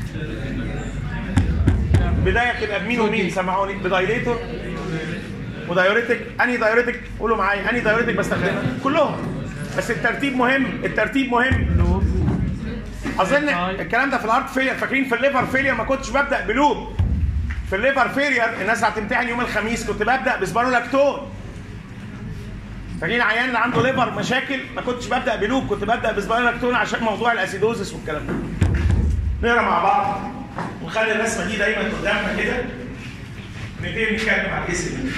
البدايه بتبقى بمين ومين سمعوني بدايليتور ودايوريتك انهي دايوريتك قولوا معايا انهي دايوريتك بستخدمها كلهم بس الترتيب مهم الترتيب مهم اظن الكلام ده في الهارت فيلير فاكرين في الليفر فيلير ما كنتش ببدا بلوب في الليفر فيلير الناس هتمتحن يوم الخميس كنت ببدا بسبارولاكتون فاكرين العيان اللي عنده ليفر مشاكل ما كنتش ببدا بلوب كنت ببدا بسبارولاكتون عشان موضوع الاسيدوزس والكلام ده نقرا مع بعض ونخلي الرسمه دي دايما قدامنا كده نبتدي نتكلم عن الاسم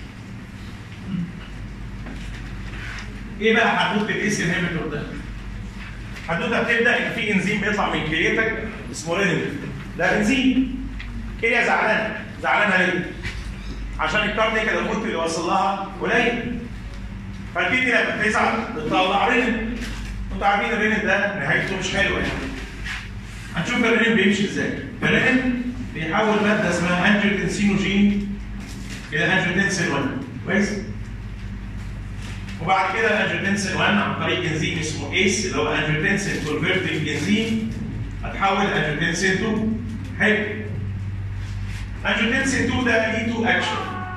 ايه بقى حدوته الاس انهبيتور ده؟ حدوته بتبدا ان في انزيم بيطلع من كليتك اسمه رينين ده انزيم كليه زعلانه زعلانه ليه؟ عشان الكارنيكال الغوت اللي واصل لها قليل فالكدني لما بتزعل بتطلع رينين انتوا عارفين الرينين ده نهايته مش حلوه يعني هنشوف الرينين بيمشي ازاي الرينين بيحول ماده اسمها انجيوتنسينوجين الى انجيوتنسين 1 كويس؟ وبعد كده الانجيوتنسين 1 عن طريق انزيم اسمه ايس اللي هو انجيوتنسين كونفرتنج انزيم هتحول انجيوتنسين 2 حلو انجيوتنسين 2 ده ليه 2 اكشن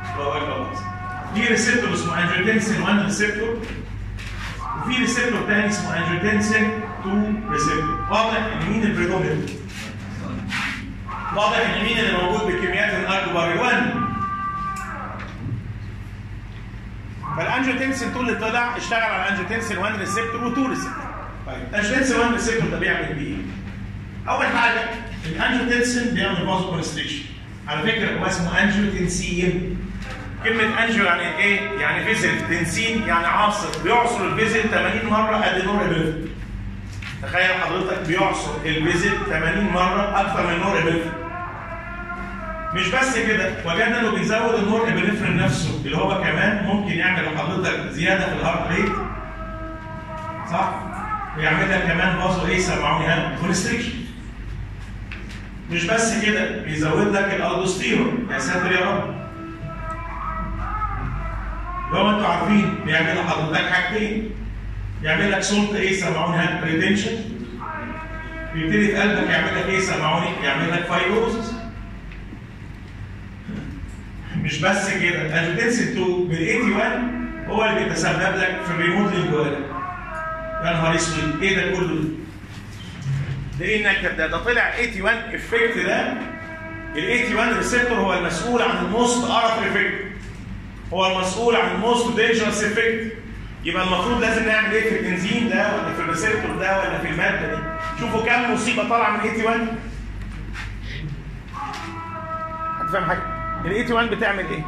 في ريسبتور اسمه انجيوتنسين 1 ريسبتور وفي ريسبتور تاني اسمه انجيوتنسين 2 ريسبتور واضح ان مين البريدومينت واضح ان مين اللي موجود بكميات الاكبر 1 فالانجيوتنسين 2 اللي طلع اشتغل على الانجيوتنسين 1 ريسبتور و2 ريسبتور طيب الانجيوتنسين 1 ريسبتور ده بيعمل بيه اول حاجه الانجيوتنسين بيعمل فازو كونستريكشن على فكره هو اسمه انجيوتنسين كلمة انجيو يعني ايه؟ يعني فيزل، تنسين يعني عاصر، بيعصر الفيزل 80 مرة قد نور ابيفن. تخيل حضرتك بيعصر الفيزل 80 مرة أكثر من نور ابيفن. مش بس كده وجدنا انه بيزود النور ابنفرين نفسه اللي هو كمان ممكن يعمل لحضرتك زياده في الهارت ريت صح؟ ويعمل لك كمان فازو ايه سمعوني ها كونستريكشن مش بس كده بيزود لك الالدوستيرون يا ساتر يا رب لو انتوا عارفين بيعمل لحضرتك حاجتين يعمل لك سلطه ايه سمعوني ها ريتنشن بيبتدي في قلبك يعمل لك ايه سمعوني يعمل لك فايبروزس مش بس كده الانجيوتنسين 2 بال 81 هو اللي بيتسبب لك في الريموتلينج جواك يا نهار اسود ايه ده كله ده ايه النكد ده ده طلع 81 افكت ده ال 81 ريسبتور هو المسؤول عن الموست ارث افكت هو المسؤول عن الموست دينجرس افكت يبقى المفروض لازم نعمل ايه في الانزيم ده ولا في الريسبتور ده ولا في الماده دي شوفوا كام مصيبه طالعه من 81 هتفهم حاجه ال 81 بتعمل ايه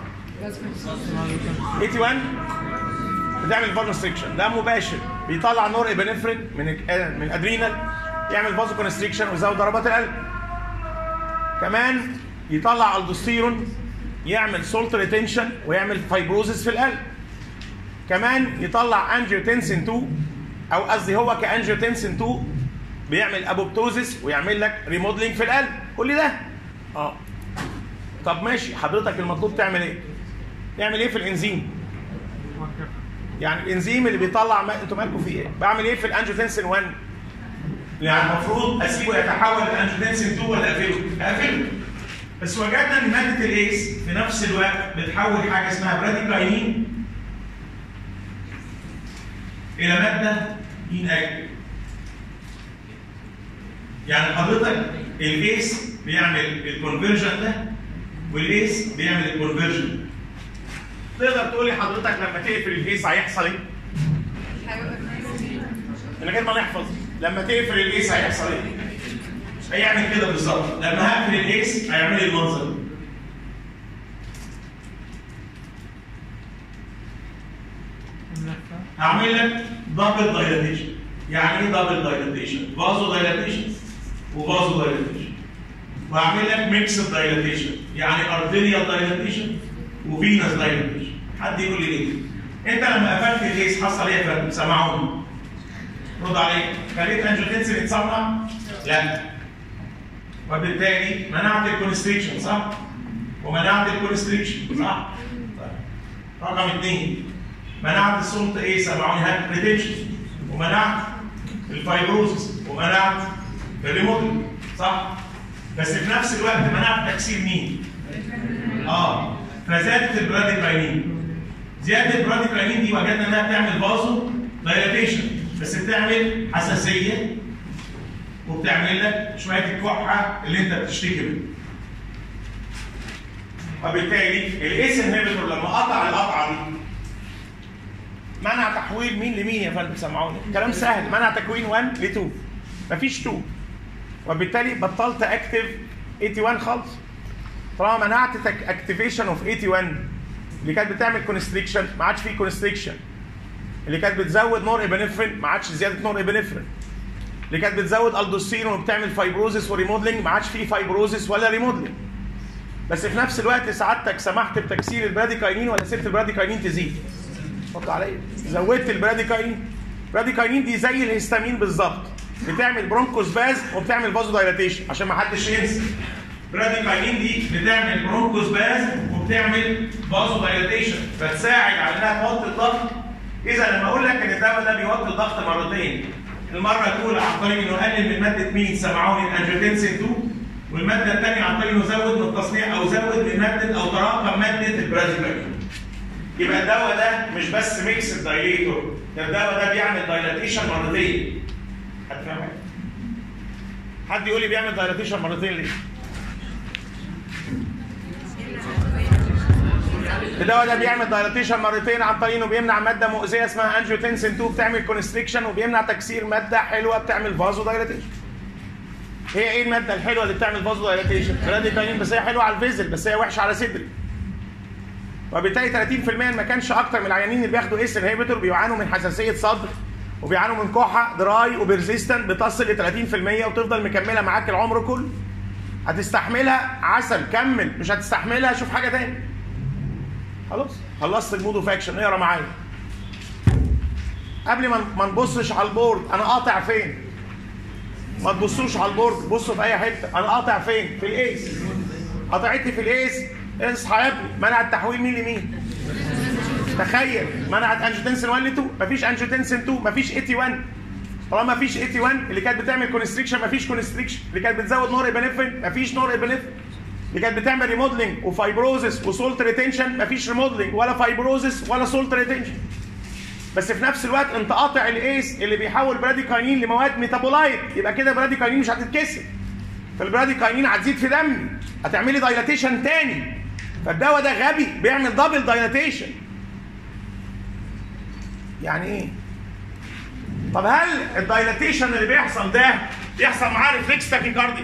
81 بتعمل فازوكونستريكشن ده مباشر بيطلع نور ابنفرين من من الادرينال يعمل فازو كونستريكشن ويزود ضربات القلب كمان يطلع الدوستيرون يعمل سولت ريتنشن ويعمل فايبروزس في القلب كمان يطلع انجيوتنسين 2 او قصدي هو كانجيوتنسين 2 بيعمل ابوبتوزيس ويعمل لك ريموديلنج في القلب قول لي ده اه طب ماشي حضرتك المطلوب تعمل ايه تعمل ايه في الانزيم يعني الانزيم اللي بيطلع ما... انتوا مالكم فيه ايه بعمل ايه في الانجيوتنسين 1 يعني المفروض اسيبه يتحول لانجيوتنسين 2 ولا اقفله اقفله بس وجدنا ان ماده الايس في نفس الوقت بتحول حاجه اسمها براديكاينين الى ماده اناكتيف يعني حضرتك الايس بيعمل الكونفرجن ده والايس بيعمل الكونفرجن تقدر تقول لي حضرتك لما تقفل الايس هيحصل ايه؟ من غير ما نحفظ لما تقفل الايس هيحصل ايه؟ هيعمل كده بالظبط لما هقفل الايس هيعمل لي المنظر ده. هعمل لك دبل دايلاتيشن يعني ايه دبل دايلاتيشن؟ فازو دايلاتيشن وفازو دايلاتيشن وهعمل لك ميكس دايلاتيشن يعني ارتيريال دايلاتيشن وفينس دايلاتيشن حد يقول لي ليه؟ انت لما قفلت الايس حصل ايه يا فندم؟ سمعوني رد عليك خليت انجيوتنسين يتصنع؟ لا وبالتالي منعت الكونستريكشن صح؟ ومنعت الكونستريكشن صح؟ طيب. رقم اثنين منعت السلط ايه سمعوني هات ريتنشن ومنعت الفايبروزس ومنعت الريموتل صح؟ بس في نفس الوقت منعت تكسير مين؟ اه فزادت البراديكاينين زياده البراديكاينين دي وجدنا انها بتعمل فازو دايلاتيشن بس بتعمل حساسيه وبتعمل لك شويه الكحه اللي انت بتشتكي منها. وبالتالي الايس انهبيتور لما قطع القطعه دي منع تحويل مين لمين يا فندم سمعوني كلام سهل منع تكوين 1 ل 2 مفيش 2 وبالتالي بطلت اكتف 81 خالص طالما منعت اكتيفيشن اوف 81 اللي كانت بتعمل كونستريكشن ما عادش فيه كونستريكشن اللي كانت بتزود نور ابنفرين ما عادش زياده نور ابنفرين اللي كانت بتزود الدوستيرون وبتعمل فايبروزس وريموديلنج ما عادش فيه فايبروزس ولا ريموديلنج بس في نفس الوقت سعادتك سمحت بتكسير البراديكاينين ولا سبت البراديكاينين تزيد حط عليا زودت البراديكاينين البراديكاينين دي زي الهستامين بالظبط بتعمل برونكوسباز وبتعمل فازو دايلاتيشن عشان ما حدش ينسى البراديكاينين دي بتعمل برونكوسباز وبتعمل فازو دايلاتيشن فتساعد على انها توطي الضغط اذا لما اقول لك ان الدواء ده بيوطي الضغط مرتين المره الاولى عن طريق انه يقلل من ماده مين سمعوني الانجيوتنسين 2 والماده الثانيه عن طريق انه يزود من التصنيع او زود من ماده او تراكم ماده البراديكاينين يبقى الدواء ده مش بس ميكس دايليتور ده الدواء ده بيعمل دايلاتيشن مرتين حد فاهم حاجه؟ حد يقول لي بيعمل دايلاتيشن مرتين ليه؟ الدواء ده بيعمل دايلاتيشن مرتين عن طريق انه بيمنع ماده مؤذيه اسمها انجيوتنسين 2 بتعمل كونستريكشن وبيمنع تكسير ماده حلوه بتعمل فازو دايلاتيشن. هي ايه الماده الحلوه اللي بتعمل فازو دايلاتيشن؟ براديكاينين بس هي حلوه على الفيزل بس هي وحشه على صدري. وبالتالي 30% ما كانش اكتر من العيانين اللي بياخدوا ايس انهبيتور بيعانوا من حساسيه صدر وبيعانوا من كحه دراي وبرزيستنت بتصل ل 30% وتفضل مكمله معاك العمر كله. هتستحملها عسل كمل مش هتستحملها شوف حاجه تاني. خلاص خلصت المودو فاكشن اقرا معايا. قبل ما ما نبصش على البورد انا قاطع فين؟ ما تبصوش على البورد بصوا في اي حته انا قاطع فين؟ في الايس. قطعتي في الايس اصحى يا ابني منع التحويل مين لمين؟ تخيل منعت انجيوتنسين 1 ل 2 مفيش انجيوتنسين 2 مفيش 81 طالما مفيش 81 اللي كانت بتعمل كونستريكشن مفيش كونستريكشن اللي كانت بتزود نور ابنفرين مفيش نور ابنفرين اللي كانت بتعمل ريموديلنج وفايبروزس وسولت ريتنشن مفيش ريموديلنج ولا فايبروزس ولا سولت ريتنشن بس في نفس الوقت انت قاطع الايس اللي بيحول براديكاينين لمواد ميتابولايت يبقى كده براديكاينين مش هتتكسر فالبراديكاينين هتزيد في دمي هتعملي دايلاتيشن تاني فالدواء ده غبي بيعمل دبل دايلاتيشن يعني ايه طب هل الدايلاتيشن اللي بيحصل ده بيحصل معاه ريفلكس تاكيكارديا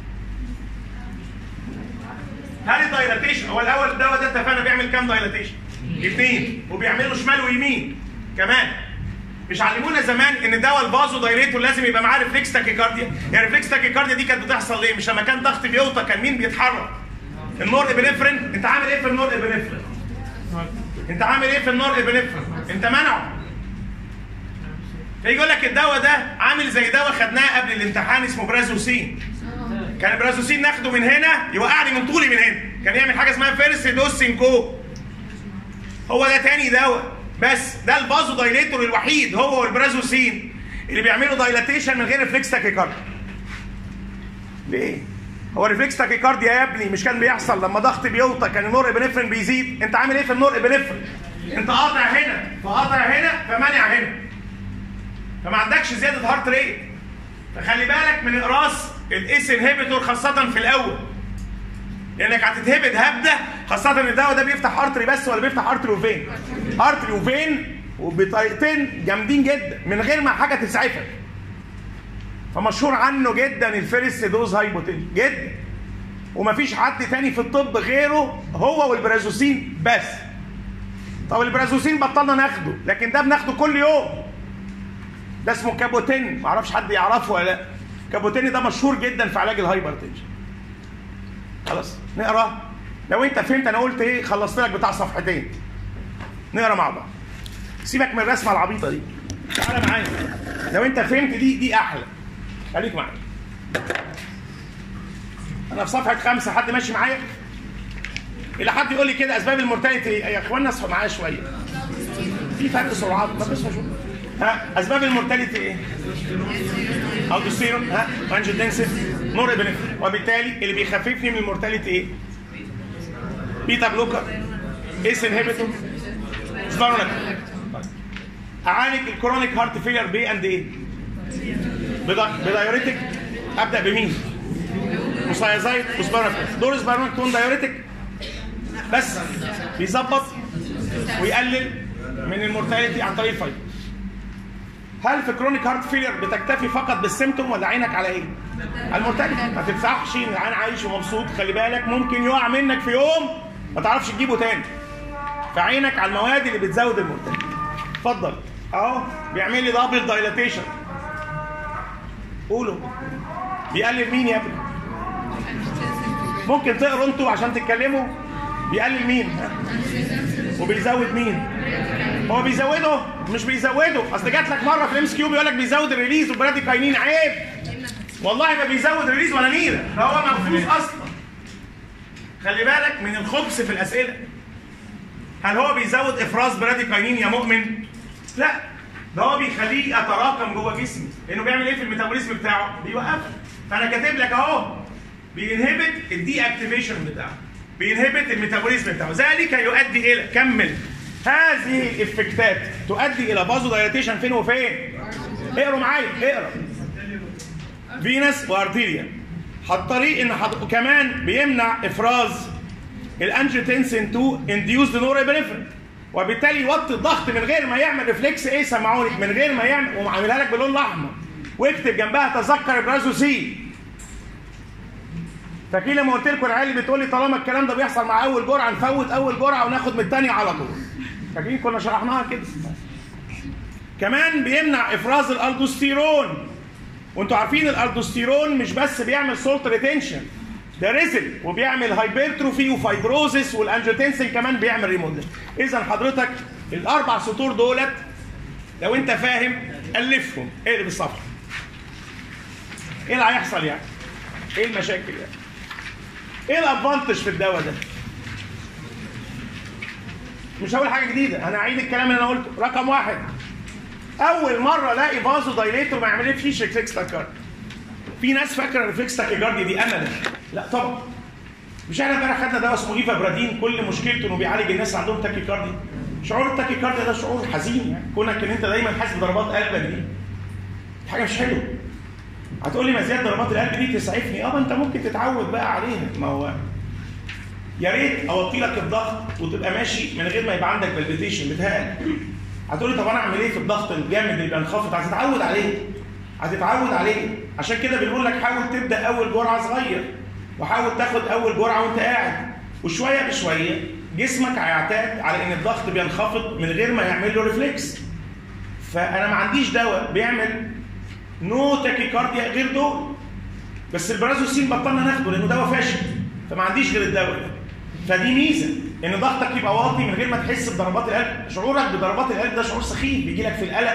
هل الدايلاتيشن هو الاول الدواء ده اتفقنا بيعمل كام دايلاتيشن اثنين وبيعمله شمال ويمين كمان مش علمونا زمان ان دواء الفازو دايليتور لازم يبقى معاه ريفلكس تاكيكارديا يعني ريفلكس تاكيكارديا دي كانت بتحصل ليه مش لما كان ضغط بيوطى كان مين بيتحرك النور ابنفرين انت عامل ايه في النور ابنفرين انت عامل ايه في النور ابنفرين انت منعه فيجي يقول لك الدواء ده عامل زي دواء خدناه قبل الامتحان اسمه برازوسين كان البرازوسين ناخده من هنا يوقعني من طولي من هنا كان يعمل حاجه اسمها فيرست دوز سينكو هو ده تاني دواء بس ده البازو دايليتور الوحيد هو والبرازوسين اللي بيعملوا دايلاتيشن من غير ريفلكس تاكيكارد ليه؟ هو ريفلكس تاكيكارديا يا ابني مش كان بيحصل لما ضغط بيوطى كان النور ابنفرين بيزيد انت عامل ايه في النور ابنفرين انت قاطع هنا فقاطع هنا فمانع هنا فما عندكش زياده هارت ريت فخلي بالك من اقراص الاس انهبيتور خاصه في الاول لانك هتتهبد هبده خاصه ان الدواء ده بيفتح ارتري بس ولا بيفتح ارتري وفين ارتري وفين وبطريقتين جامدين جدا من غير ما حاجه تسعفك فمشهور عنه جدا الفيرست دوز هايبوتنشن جدا ومفيش حد تاني في الطب غيره هو والبرازوسين بس طب البرازوسين بطلنا ناخده لكن ده بناخده كل يوم ده اسمه كابوتين معرفش حد يعرفه ولا لا كابوتين ده مشهور جدا في علاج الهايبرتنشن خلاص نقرا لو انت فهمت انا قلت ايه خلصت لك بتاع صفحتين نقرا مع بعض سيبك من الرسمه العبيطه دي تعالى معايا لو انت فهمت دي دي احلى خليك معايا انا في صفحه خمسه حد ماشي معايا الى حد يقول لي كده اسباب المورتاليتي ايه يا اخوانا اصحوا معايا شويه في فرق سرعات طب اسمع شو ها اسباب المورتاليتي ايه الدوستيرون ها انجيوتنسين نور ابنفرين وبالتالي اللي بيخففني من المورتاليتي ايه بيتا بلوكر اس انهبيتور سبارونك اعالج الكرونيك هارت فيلر بي اند ايه بدا- بدايوريتك ابدا بمين مسايزايد وسبارونك دور سبارونك تون دايوريتك بس بيظبط ويقلل من المورتاليتي عن طريق الفايبر هل في كرونيك هارت فيلر بتكتفي فقط بالسيمتوم ولا عينك على ايه؟ على المورتاليتي ما تمسحش العين عايش ومبسوط خلي بالك ممكن يقع منك في يوم ما تعرفش تجيبه تاني فعينك على المواد اللي بتزود المورتاليتي اتفضل اهو بيعمل لي دبل دايلاتيشن قولوا بيقلل مين يا ابني؟ ممكن تقروا انتوا عشان تتكلموا بيقلل مين؟ ها؟ وبيزود مين؟ هو بيزوده مش بيزوده اصل جات لك مره في الام اس كيو بيقول لك بيزود الريليز وبراديكاينين عيب والله ما بيزود ريليز ولا نيره ده هو مخصوص اصلا خلي بالك من الخبث في الاسئله هل هو بيزود افراز براديكاينين يا مؤمن؟ لا ده هو بيخليه يتراكم جوه جسمي لانه بيعمل ايه في الميتابوليزم بتاعه؟ بيوقفه فانا كاتب لك اهو بينهبت الدي اكتيفيشن بتاعه بينهبت الميتابوليزم بتاعه ذلك يؤدي الى كمل هذه الافكتات تؤدي الى بازو دايلاتيشن فين وفين؟ اقروا معايا اقرا فينس وارتيريا الطريق ان حض... كمان بيمنع افراز الانجيوتنسين 2 انديوزد نورابينفرين وبالتالي يوطي الضغط من غير ما يعمل ريفلكس ايه سمعوني من غير ما يعمل وعاملها لك باللون الاحمر واكتب جنبها تذكر برازوسين فاكرين لما قلت لكم العيال اللي بتقول لي طالما الكلام ده بيحصل مع اول جرعه نفوت اول جرعه وناخد من الثانيه على طول فاكرين كنا شرحناها كده كمان بيمنع افراز الالدوستيرون وانتوا عارفين الالدوستيرون مش بس بيعمل سولت ريتنشن ده ريزل وبيعمل هايبرتروفي وفايبروزس والانجيوتنسين كمان بيعمل ريموديل اذا حضرتك الاربع سطور دولت لو انت فاهم الفهم اقلب الصفحه ايه اللي هيحصل يعني ايه المشاكل يعني ايه الادفانتج في الدواء ده مش هقول حاجه جديده انا هعيد الكلام اللي انا قلته رقم واحد اول مره الاقي فازو دايليتور ما يعملش ريفلكس تاكارد في ناس فاكره الريفلكس تاكيكاردي دي امل لا طبعا مش احنا امبارح خدنا دواء اسمه ايفا برادين كل مشكلته انه بيعالج الناس عندهم تاكيكاردي شعور التاكيكارديا ده شعور حزين يعني كونك ان انت دايما حاسس بضربات قلبك دي حاجه مش حلوه هتقول لي ما زياده ضربات القلب دي تسعفني اه ما انت ممكن تتعود بقى عليها ما هو يا ريت اوطي لك الضغط وتبقى ماشي من غير ما يبقى عندك بالبيتيشن بتهيألك هتقول لي طب انا اعمل ايه في الضغط الجامد اللي بينخفض هتتعود عليه هتتعود عليه عشان كده بنقول لك حاول تبدا اول جرعه صغير وحاول تاخد اول جرعه وانت قاعد وشويه بشويه جسمك هيعتاد على ان الضغط بينخفض من غير ما يعمل له ريفلكس فانا ما عنديش دواء بيعمل نو تاكيكارديا غير دول بس البرازوسين بطلنا ناخده لانه دواء فاشل فما عنديش غير الدواء ده فدي ميزه ان ضغطك يبقى واطي من غير ما تحس بضربات القلب شعورك بضربات القلب ده شعور سخيف بيجي لك في القلق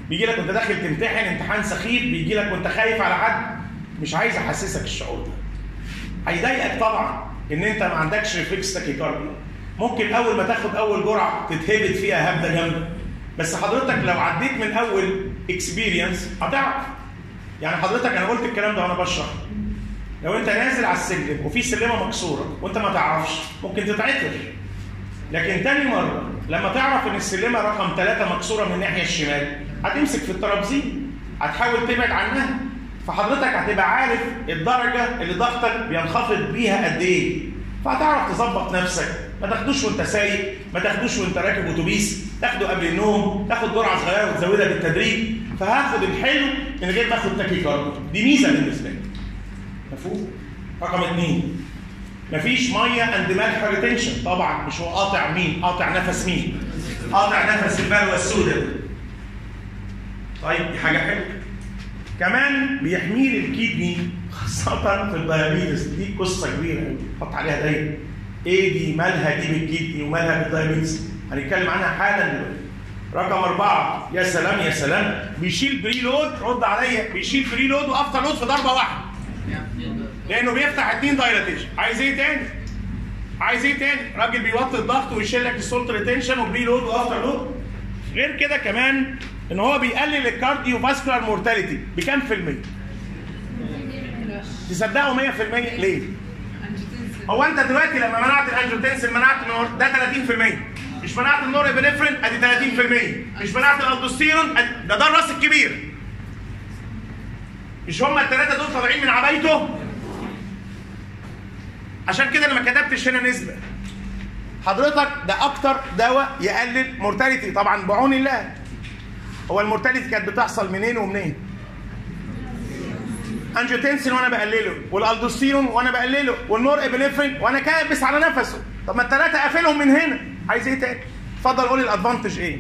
بيجي لك وانت داخل تمتحن امتحان سخيف بيجي لك وانت خايف على حد مش عايز احسسك الشعور ده هيضايقك طبعا ان انت ما عندكش ريفلكس تاكيكارديا ممكن اول ما تاخد اول جرعه تتهبط فيها هبده جامده بس حضرتك لو عديت من اول اكسبيرينس هتعرف يعني حضرتك انا قلت الكلام ده وانا بشرح لو انت نازل على السلم وفي سلمه مكسوره وانت ما تعرفش ممكن تتعثر لكن تاني مره لما تعرف ان السلمه رقم ثلاثة مكسوره من الناحيه الشمال هتمسك في الترابزين هتحاول تبعد عنها فحضرتك هتبقى عارف الدرجه اللي ضغطك بينخفض بيها قد ايه فهتعرف تظبط نفسك ما تاخدوش وانت سايق ما تاخدوش وانت راكب اتوبيس تاخده قبل النوم تاخد جرعه صغيره وتزودها بالتدريج فهاخد الحلو من غير ما اخد تاكيكارديا دي ميزه بالنسبه لي مفهوم رقم اثنين مفيش ميه اند ملح ريتنشن طبعا مش هو قاطع مين قاطع نفس مين قاطع نفس البلوى السوداء طيب دي حاجه حلوه كمان بيحمي لي الكيدني خاصة في الدايابيتس دي قصة كبيرة قوي حط عليها دايما ايه دي مالها دي بالكيدني ومالها بالدايابيتس هنتكلم عنها حالا دلوقتي رقم أربعة يا سلام يا سلام بيشيل بري لود رد عليا بيشيل بري لود وافتر لود في ضربة واحدة لأنه بيفتح اتنين دايلاتيشن عايز ايه تاني؟ عايز ايه تاني؟ راجل بيوطي الضغط ويشيل لك السولت ريتنشن وبري لود وافتر لود غير كده كمان ان هو بيقلل الكارديو فاسكولار مورتاليتي بكام في المية؟ تصدقوا 100% ليه؟ هو انت دلوقتي لما منعت الانجيوتنسين منعت النور ده 30% مش منعت النور ابنفرين ادي 30% مش منعت الالدوستيرون أدي- ده ده الراس الكبير مش هما الثلاثه دول طالعين من عبايته عشان كده انا ما كتبتش هنا نسبه حضرتك ده اكتر دواء يقلل مورتاليتي طبعا بعون الله هو المورتاليتي كانت بتحصل منين ومنين انجيوتنسين وانا بقلله والالدوستيرون وانا بقلله والنور ابنفرين وانا كابس على نفسه طب ما الثلاثه قافلهم من هنا عايز ايه تاني اتفضل قول لي الادفانتج ايه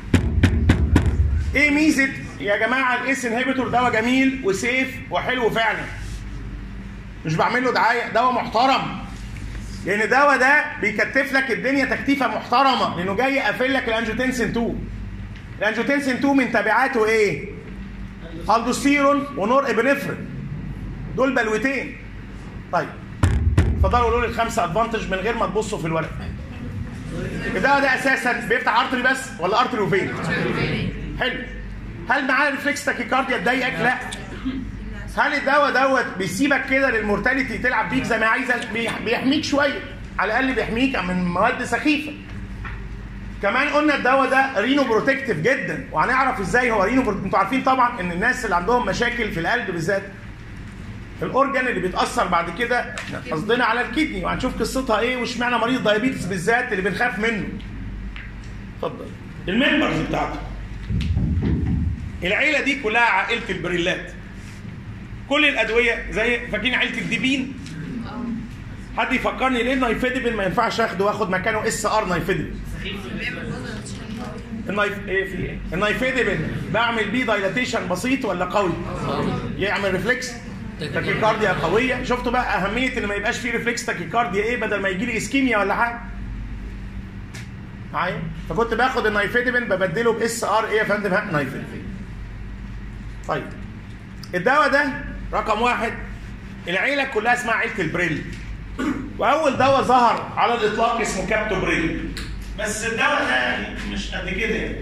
ايه ميزه يا جماعه الايس انهبيتور دواء جميل وسيف وحلو فعلا مش بعمل له دعايه دواء محترم لان الدواء ده بيكتف لك الدنيا تكتيفه محترمه لانه جاي يقفل لك الانجيوتنسين 2 الانجيوتنسين 2 من تبعاته ايه الدوستيرون ونور ابنفرين دول بلوتين طيب اتفضلوا قولوا لي الخمسه ادفانتج من غير ما تبصوا في الورق الدواء ده اساسا بيفتح ارتري بس ولا ارتري وفين حلو هل معاه ريفلكس تاكيكارديا تضايقك لا هل الدواء دوت بيسيبك كده للمورتاليتي تلعب بيك زي ما عايزه بيح- بيحميك شويه على الاقل بيحميك من مواد سخيفه كمان قلنا الدواء ده رينو بروتكتيف جدا وهنعرف ازاي هو رينو بروتكتيف انتوا عارفين طبعا ان الناس اللي عندهم مشاكل في القلب بالذات الاورجن اللي بيتاثر بعد كده قصدنا على الكدني وهنشوف قصتها ايه واشمعنى مريض دايابيتس بالذات اللي بنخاف منه اتفضل الممبرز بتاعته العيله دي كلها عائله البريلات كل الادويه زي فاكرين عيله الديبين حد يفكرني ليه النايفيدبين ما ينفعش اخده واخد مكانه اس ار نايفيدبين النايف ايه في ايه النايفيدبين بعمل بيه دايلاتيشن بسيط ولا قوي يعمل ريفلكس تاكيكارديا قويه شفتوا بقى اهميه ان ما يبقاش فيه ريفلكس تاكيكارديا ايه بدل ما يجي لي اسكيميا ولا حاجه معايا فكنت باخد النايفيدبين ببدله باس ار ايه يا فندم ها نايفيدبين طيب الدواء ده رقم واحد العيله كلها اسمها عيله البريل واول دواء ظهر على الاطلاق اسمه كابتوبريل بس الدواء ده يعني مش قد كده يعني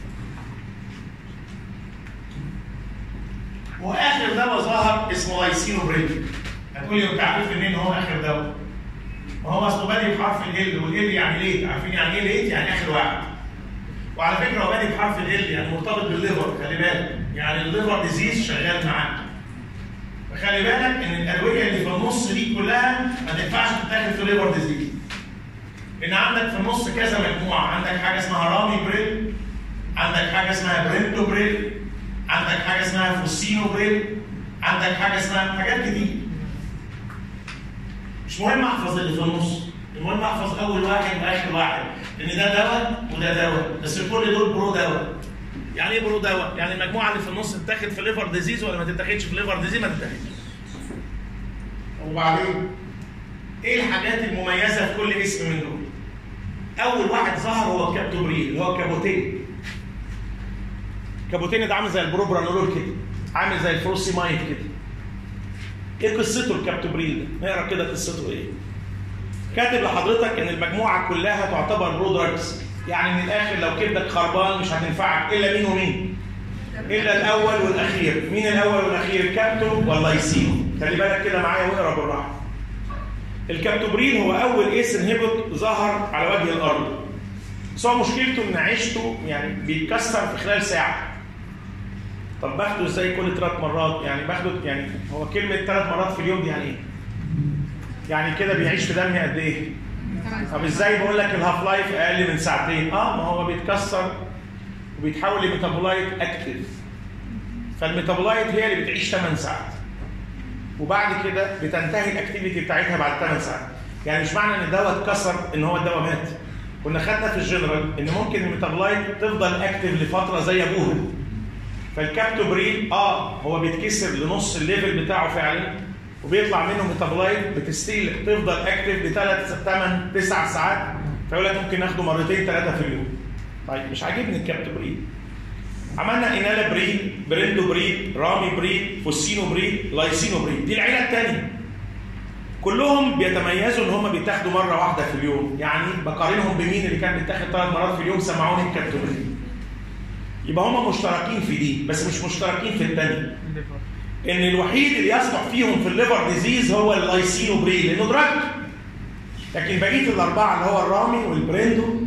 واخر دواء ظهر اسمه لايسينوبريل هتقول لي انت عارف منين هو اخر دواء؟ ما هو اصله بادئ بحرف ال والال يعني ليه؟ عارفين يعني ايه ليه؟ يعني اخر واحد وعلى فكره هو بادئ بحرف ال يعني مرتبط بالليفر خلي بالك يعني الليفر ديزيز شغال معاك فخلي بالك ان الادويه اللي في النص دي كلها ما تنفعش تتاخد في ليفر ديزيز ان عندك في النص كذا مجموعه عندك حاجه اسمها رامي بريل عندك حاجه اسمها برينتو بريل عندك حاجه اسمها فوسينو بريل عندك حاجه اسمها حاجات كتير مش مهم احفظ اللي في النص المهم احفظ اول واحد واخر واحد لان ده دواء وده دواء بس كل دول برو دواء يعني ايه برو دواء؟ يعني المجموعه اللي في النص تتاخد في ليفر ديزيز ولا ما تتاخدش في ليفر ديزيز ما تتاخدش وبعدين ايه الحاجات المميزه في كل اسم من دول؟ اول واحد ظهر هو الكابتوبريل اللي هو كابوتين كابوتين ده عامل زي البروبرانولول كده عامل زي الفروسيمايد كده ايه قصته الكابتوبريل ده؟ نقرا كده قصته ايه؟ كاتب لحضرتك ان المجموعه كلها تعتبر برو دراجز يعني من الاخر لو كبدك خربان مش هتنفعك الا مين ومين؟ الا الاول والاخير، مين الاول والاخير؟ كابتو ولا يسين؟ خلي بالك كده معايا واقرا بالراحه. الكابتوبريل هو اول ايس انهبت ظهر على وجه الارض. بس هو مشكلته ان عيشته يعني بيتكسر في خلال ساعه. طب باخده ازاي كل ثلاث مرات؟ يعني باخده يعني هو كلمه ثلاث مرات في اليوم دي يعني ايه؟ يعني كده بيعيش في دمي قد ايه؟ طب ازاي بقول لك الهاف لايف اقل من ساعتين؟ اه ما هو بيتكسر وبيتحول لميتابولايت اكتف. فالميتابولايت هي اللي بتعيش 8 ساعات. وبعد كده بتنتهي الاكتيفيتي بتاعتها بعد 8 ساعات. يعني مش معنى ان الدواء اتكسر ان هو الدواء مات. كنا خدنا في الجنرال ان ممكن الميتابولايت تفضل اكتف لفتره زي ابوها. فالكابتوبريل اه هو بيتكسر لنص الليفل بتاعه فعلا وبيطلع منه ميتابولايت بتستيل تفضل اكتف بثلاث 8 9 ساعات فيقول لك ممكن ناخده مرتين ثلاثه في اليوم. طيب مش عاجبني الكابتوبريل. عملنا انالا بريد بريندو بريد رامي بريد فوسينو بريد لايسينو بريد دي العيله الثانيه. كلهم بيتميزوا ان هم بيتاخدوا مره واحده في اليوم يعني بقارنهم بمين اللي كان بيتاخد ثلاث مرات في اليوم سمعوني الكابتوبريل. يبقى هم مشتركين في دي بس مش مشتركين في الثانيه. ان الوحيد اللي يصلح فيهم في الليفر ديزيز هو اللايسينوبريل لانه دراج لكن بقيه الاربعه اللي هو الرامي والبريندو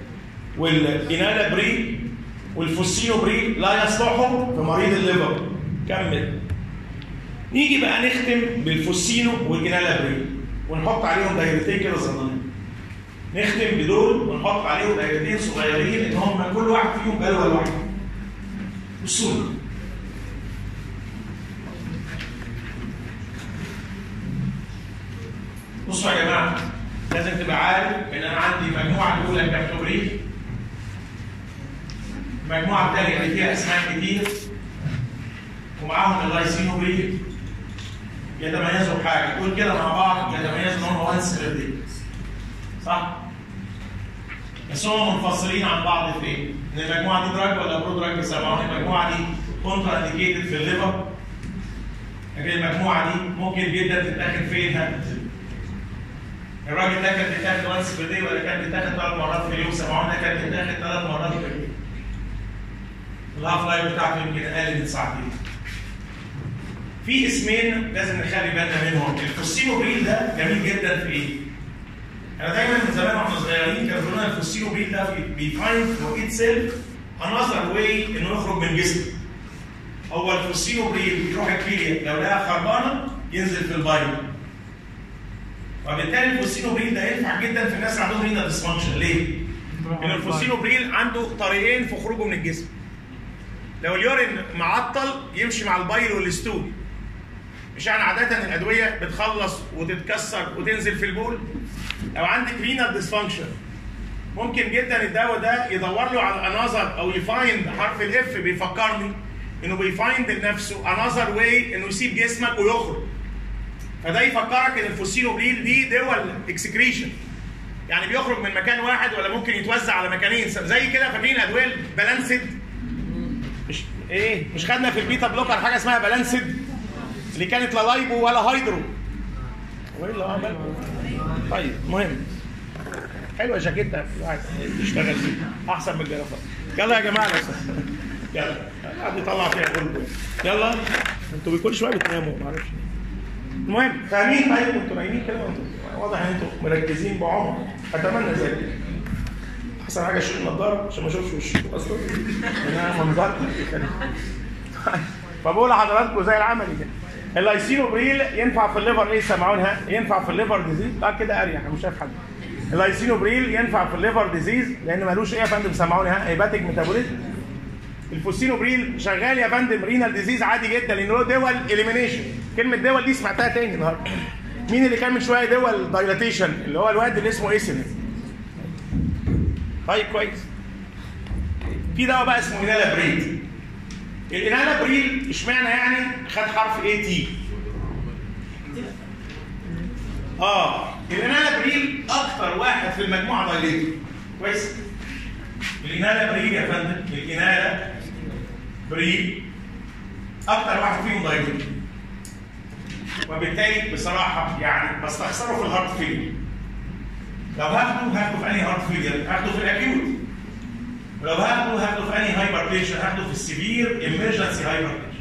والانالا بري والفوسينوبريل لا يصلحوا في مريض الليفر كمل نيجي بقى نختم بالفوسينو والانالا بري ونحط عليهم دايرتين كده صغيرين نختم بدول ونحط عليهم دايرتين صغيرين ان هم كل واحد فيهم بلوه لوحده بصوا لي. بصوا يا جماعه لازم تبقى عارف ان انا عندي مجموعه الاولى كابتوبريل المجموعه الثانيه اللي فيها اسماء كتير ومعاهم اللايسينوبريل يتميزوا بحاجه دول كده مع بعض يتميزوا ان هم وان سيلبريت صح؟ بس هم منفصلين عن بعض في ايه؟ ان المجموعه دي دراج ولا برو دراج بيسموها المجموعه دي كونترا انديكيتد في الليفر لكن المجموعه دي ممكن جدا تتاخد فين؟ الراجل ده كان بيتاخد وانس في الدي ولا كان بيتاخد ثلاث مرات في اليوم سمعونا كان بيتاخد ثلاث مرات في اليوم. الهاف لايف بتاعته يمكن اقل من ساعتين. في اسمين لازم نخلي بالنا منهم، الفوسينوبريل ده جميل جدا في ايه؟ انا دايما من زمان واحنا صغيرين كانوا بيقولوا لنا الفوسينوبريل ده بيفايند فور ات سيلف انذر واي انه يخرج من جسمه. هو الفوسينوبريل بيروح الكليه لو لقاها خربانه ينزل في البايو. وبالتالي الفوسينوبريل ده ينفع جدا في الناس اللي عندهم رينا ديسفانكشن ليه؟ لان الفوسينوبريل عنده طريقين في خروجه من الجسم. لو اليورين معطل يمشي مع البايل والستول. مش يعني عادة الأدوية بتخلص وتتكسر وتنزل في البول. لو عندك رينا ديسفانكشن ممكن جدا الدواء ده يدور له على انذر او يفايند حرف الاف بيفكرني انه بيفايند لنفسه انذر واي انه يسيب جسمك ويخرج. فده يفكرك ان الفوسينوبريل دي دول اكسكريشن يعني بيخرج من مكان واحد ولا ممكن يتوزع على مكانين زي كده فاكرين ادويه بالانسد مش ايه مش خدنا في البيتا بلوكر حاجه اسمها بالانسد اللي كانت لا لايبو ولا هيدرو هو ايه اللي عمل طيب مهم حلوه جاكيتها الواحد يشتغل فيها احسن من الجرافات يلا يا جماعه لو سمحت. يلا قاعد يطلع فيها غلب يلا انتوا كل شويه بتناموا معرفش المهم فاهمين طيب انتوا نايمين كده وانتوا واضح ان انتوا مركزين بعمر اتمنى ذلك احسن حاجه اشيل النضاره عشان ما اشوفش وشكم اصلا انا منظر فبقول لحضراتكم زي العملي كده اللايسينوبريل ينفع في الليفر ايه سمعونها ينفع في الليفر ديزيز لا كده اريح مش شايف حد اللايسينوبريل ينفع في الليفر ديزيز لان ملوش ايه يا فندم سمعونها هيباتيك ميتابوليزم الفوسينوبريل شغال يا فندم رينال ديزيز عادي جدا لانه له دول اليمينيشن كلمه دول دي سمعتها تاني النهارده مين اللي كان من شويه دول دايلاتيشن اللي هو الواد اللي اسمه ايسن طيب كويس في دواء بقى اسمه انالا بريد الانالا بريل اشمعنى يعني خد حرف اي تي اه الانالا بريل اكتر واحد في المجموعه دايليتور كويس الانالا بريل يا فندم الانالا بريل اكتر واحد فيهم دايوريتك وبالتالي بصراحه يعني بستخسره في الهارت فيلير لو هاخده هاخده في انهي هارت فيلير؟ هاخده في الاكيوت ولو هاخده هاخده في انهي هايبرتنشن؟ هاخده في السيفير امرجنسي هايبرتنشن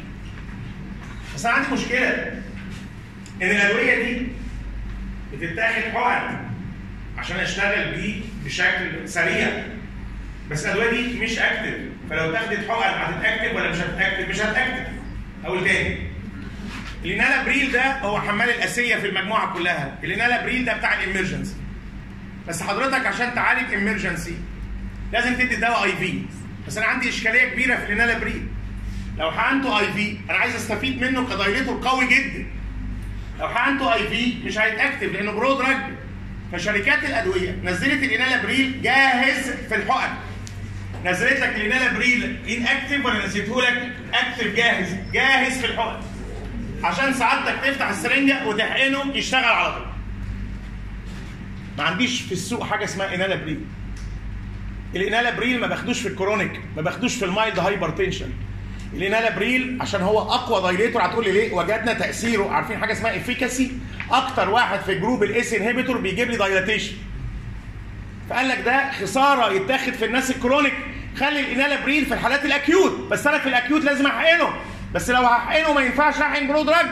بس انا عندي مشكله ان الادويه دي بتتاخد حقن عشان اشتغل بيه بشكل سريع بس الادويه دي مش اكتف فلو اتاخدت حقن هتتاكتف ولا مش هتتاكتف؟ مش هتتاكتف اقول تاني الانالا بريل ده هو حمال الاسيه في المجموعه كلها الانالا بريل ده بتاع الامرجنسي بس حضرتك عشان تعالج امرجنسي لازم تدي دواء اي في بس انا عندي اشكاليه كبيره في الانالا بريل لو حقنته اي في انا عايز استفيد منه كدايليتور قوي جدا لو حقنته اي في مش هيتاكتف لانه برو دراج فشركات الادويه نزلت الانالا بريل جاهز في الحقن نزلت لك الانالا بريل ان اكتف ولا نزلته لك اكتف جاهز جاهز في الحقن عشان سعادتك تفتح السرنجه وتحقنه يشتغل على طول ما عنديش في السوق حاجه اسمها انالا بريل الانالا بريل ما باخدوش في الكرونيك ما باخدوش في المايلد هايبرتنشن الانالا بريل عشان هو اقوى دايليتور هتقول لي ليه وجدنا تاثيره عارفين حاجه اسمها افيكاسي اكتر واحد في جروب الاس انهبيتور بيجيب لي دايلاتيشن فقال لك ده خساره يتاخد في الناس الكرونيك خلي الانالا بريل في الحالات الاكيوت بس انا في الاكيوت لازم احقنه بس لو هحقنه ما ينفعش احقن برو دراج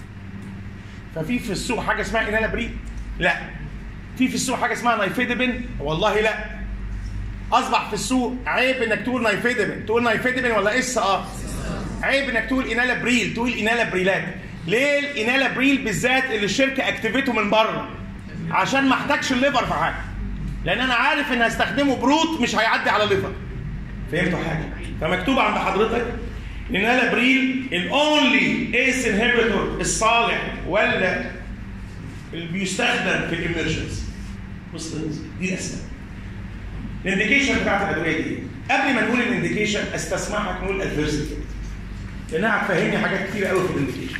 ففي في السوق حاجه اسمها انالا بريل لا في في السوق حاجه اسمها نايفيدبن والله لا اصبح في السوق عيب انك تقول نايفيدبن تقول نايفيدبن ولا اس اه عيب انك تقول انالا بريل تقول انالا بريلات ليه الانالا بريل بالذات اللي الشركه اكتفته من بره عشان ما احتاجش الليفر في حاجه لان انا عارف ان هستخدمه بروت مش هيعدي على الليفر فهمتوا حاجه فمكتوب عند حضرتك انالا بريل الاونلي ايس انهبيتور الصالح ولا اللي بيستخدم في الامرجنسي بص دي الاسباب الانديكيشن بتاعت الادويه دي قبل ما نقول الانديكيشن استسمحك نقول ادفيرس لانها هتفهمني حاجات كتير قوي في الانديكيشن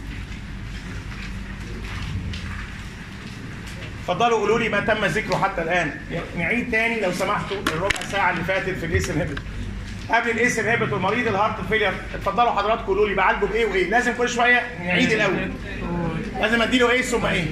اتفضلوا قولوا لي ما تم ذكره حتى الان نعيد تاني لو سمحتوا الربع ساعه اللي فاتت في الايس انهبيتور قبل الايس انهبيتور مريض الهارت فيلير اتفضلوا حضراتكم قولوا لي بعالجه بايه وايه لازم كل شويه نعيد الاول لازم اديله ايه ثم ايه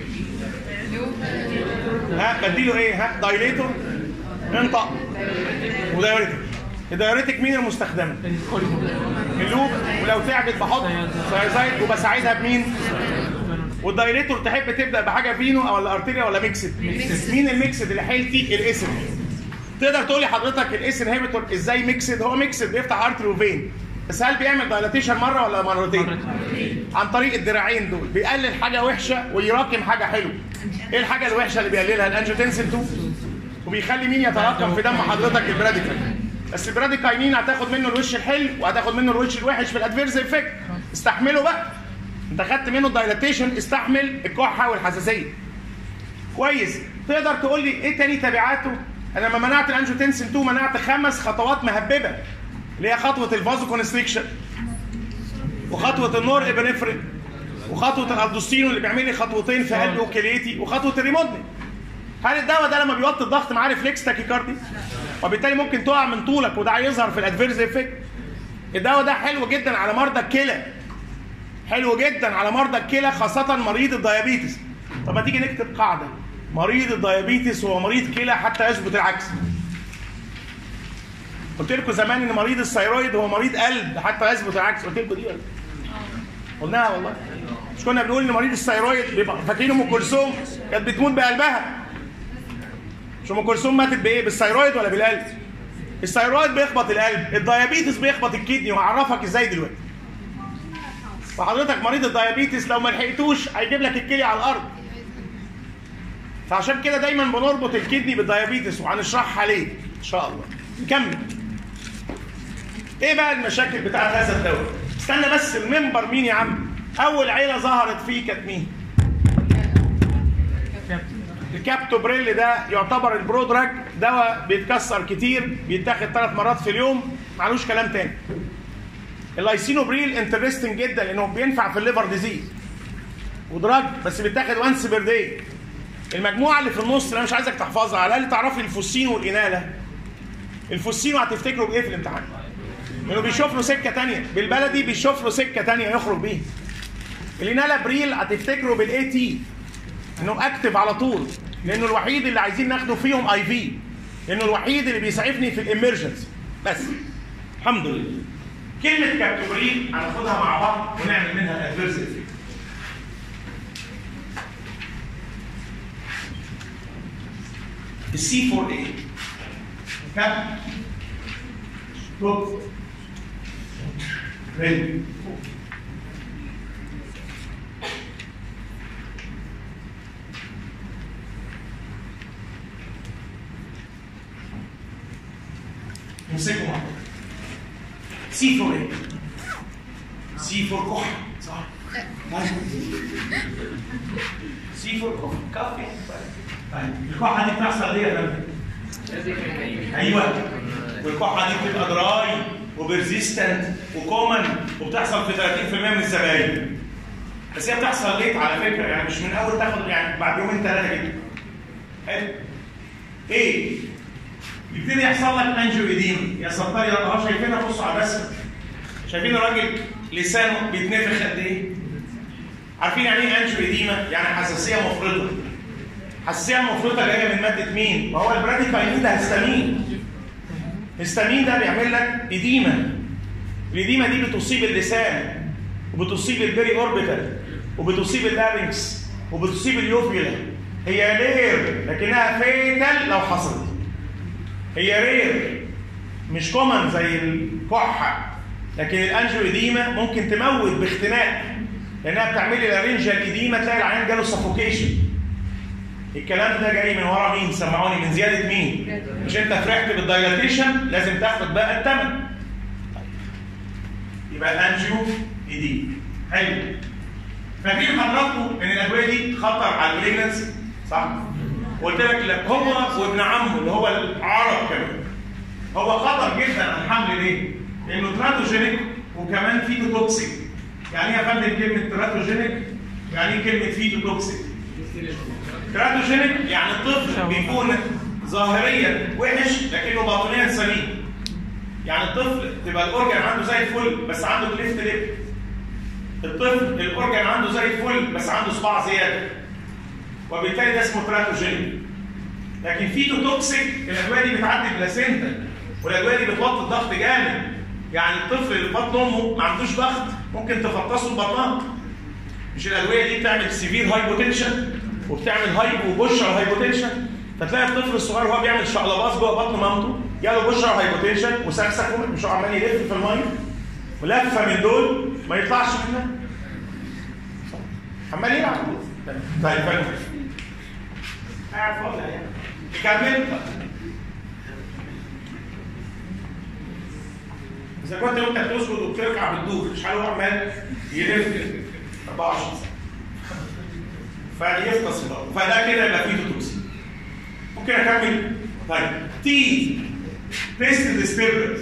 ها بديله ايه ها دايليتور انطق ودايوريتك الدايوريتك مين المستخدمه اللوب ولو تعبت بحط سايزايد وبساعدها بمين والدايريتور تحب تبدا بحاجه فينو ولا ارتيريا ولا ميكسد مين الميكسد اللي حيلتي الاسم تقدر تقول لي حضرتك الاس انهبيتور ازاي ميكسد هو ميكسد بيفتح ارتري وفين بس هل بيعمل دايلاتيشن مره ولا مرتين عن طريق الدراعين دول بيقلل حاجه وحشه ويراكم حاجه حلوه ايه الحاجه الوحشه اللي بيقللها الانجيوتنسين 2 وبيخلي مين يتراكم في دم حضرتك البراديكال بس البراديكاينين هتاخد منه الوش الحلو وهتاخد منه الوش الوحش في الادفيرس افكت استحمله بقى انت خدت منه الدايلاتيشن استحمل الكحه والحساسيه كويس تقدر تقول لي ايه تاني تبعاته انا لما منعت الانجيوتنسين 2 منعت خمس خطوات مهببه اللي هي خطوه الفازو كونستريكشن وخطوه النور ابنفرين وخطوه الالدوستينو اللي بيعمل لي خطوتين في قلب وكليتي وخطوه الريمودني هل الدواء ده لما بيوطي الضغط معاه ريفلكس تاكيكاردي وبالتالي ممكن تقع من طولك وده هيظهر في الادفيرز افكت الدواء ده حلو جدا على مرضى الكلى حلو جدا على مرضى الكلى خاصه مريض الديابيتس طب ما تيجي نكتب قاعده مريض الديابيتس هو مريض كلى حتى يثبت العكس قلت لكم زمان ان مريض الثيرويد هو مريض قلب حتى يثبت العكس قلت لكم دي ولا قلناها والله مش كنا بنقول ان مريض الثيرويد بيبقى فاكرين ام كلثوم كانت بتموت بقلبها مش ام كلثوم ماتت بايه بالثيرويد ولا بالقلب الثيرويد بيخبط القلب الديابيتس بيخبط الكدني وهعرفك ازاي دلوقتي فحضرتك مريض الديابيتس لو ما لحقتوش هيجيب لك الكلي على الارض فعشان كده دايما بنربط الكدني بالديابيتس وهنشرحها ليه ان شاء الله نكمل ايه بقى المشاكل بتاعت هذا الدواء استنى بس المنبر مين يا عم اول عيله ظهرت فيه كانت مين الكابتوبريل ده يعتبر البرودراج دواء بيتكسر كتير بيتاخد ثلاث مرات في اليوم معلوش كلام تاني اللايسينوبريل انترستنج جدا لانه بينفع في الليفر ديزيز ودراج بس بيتاخد وانس بير داي المجموعه اللي في النص انا مش عايزك تحفظها على الاقل تعرفي الفوسين والاناله الفوسينو هتفتكروا بايه في الامتحان انه بيشوف له سكه تانية بالبلدي بيشوف له سكه تانية يخرج بيها الانالابريل هتفتكروا بالاي تي انه اكتف على طول لانه الوحيد اللي عايزين ناخده فيهم اي في لانه الوحيد اللي بيسعفني في الامرجنسي بس الحمد لله كلمه كابتوبرين هناخدها مع بعض ونعمل منها ادفيرس افكت السي 4 اي كاب توب ريد امسكوا مع بعض سي 4 ايه سي 4 كحة صح سي 4 كحة كافي طيب الكحة دي بتحصل ليه يا فندم؟ ايوه والكحة دي بتبقى دراي وبرزيستنت وكومن وبتحصل في 30% من الزباين بس هي بتحصل ليت على فكره يعني مش من اول تاخد يعني بعد يومين ثلاثه كده حلو ايه يبتدي يحصل لك انجيو ايديم يا ستار يا اه شايفينها بصوا على الرسم شايفين الراجل لسانه بيتنفخ قد ايه عارفين يعني ايه انجيو ايديما يعني حساسيه مفرطه حساسيه مفرطه جايه من ماده مين ما هو البراديكاينين ده هستامين الهستامين ده بيعمل لك ايديما الايديما دي بتصيب اللسان وبتصيب البيري اوربيتال وبتصيب اللارynx وبتصيب اليوفيولا هي رير لكنها فيتال لو حصلت هي رير مش كومن زي الكحه لكن الانجيو ايديما ممكن تموت باختناق لانها بتعمل لي لارنجال ايديما تلاقي العيان جاله سفوكيشن الكلام ده جاي من ورا مين سمعوني من زياده مين مش انت فرحت بالدايلاتيشن لازم تاخد بقى الثمن يبقى الانجيو ايديما حلو فاكرين حضراتكم ان الادويه دي خطر على المالجنسي صح قلت لك لا هو وابن عمه اللي هو العرب كمان هو خطر جدا على الحمل ليه؟ لانه تراتوجينيك وكمان فيتو توكسيك يعني ايه يا فندم كلمه تراتوجينيك؟ يعني ايه كلمه فيتو توكسيك؟ تراتوجينيك يعني الطفل بيكون ظاهريا وحش لكنه باطنيا سليم يعني الطفل تبقى الاورجن عنده زي الفل بس عنده كليفت ليب الطفل الاورجن عنده زي الفل بس عنده صباع زياده وبالتالي ده اسمه تراتوجينيك لكن فيتو توكسيك الادويه دي بتعدي بلاسينتا والادويه دي بتوطي الضغط جامد يعني الطفل اللي في بطن امه ما عندوش ضغط ممكن تفطسه ببطنها مش الادويه دي بتعمل سيفير هايبوتنشن وبتعمل هايبو وبشر هايبوتنشن فتلاقي الطفل الصغير وهو بيعمل شقلباز جوه بطن مامته جاله بشر هايبوتنشن وسكسك مش هو عمال يلف في الميه ولفه من دول ما يطلعش منها عمال يلعب طيب فاهم قاعد فاضي يعني كمل اذا كنت وانت بتسجد وبتركع بتدور مش هو عمال يلف 24 ساعه فيفطس في الارض فده كده يبقى فيه توكسين ممكن اكمل طيب تي تيست ديستربنس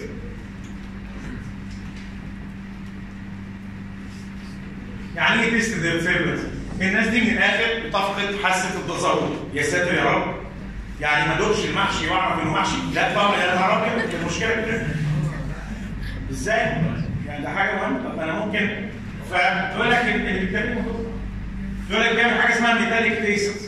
يعني ايه تيست ديستربنس؟ الناس دي من الاخر بتفقد حاسه التذوق يا ساتر يا رب يعني ما دوقش المحشي واعرف انه محشي لا طبعا يا نهار ابيض المشكله كده ازاي؟ يعني ده حاجه مهمه طب انا ممكن فتقول لك اللي بيتكلم يقول لك بيعمل حاجه اسمها ميتاليك تيست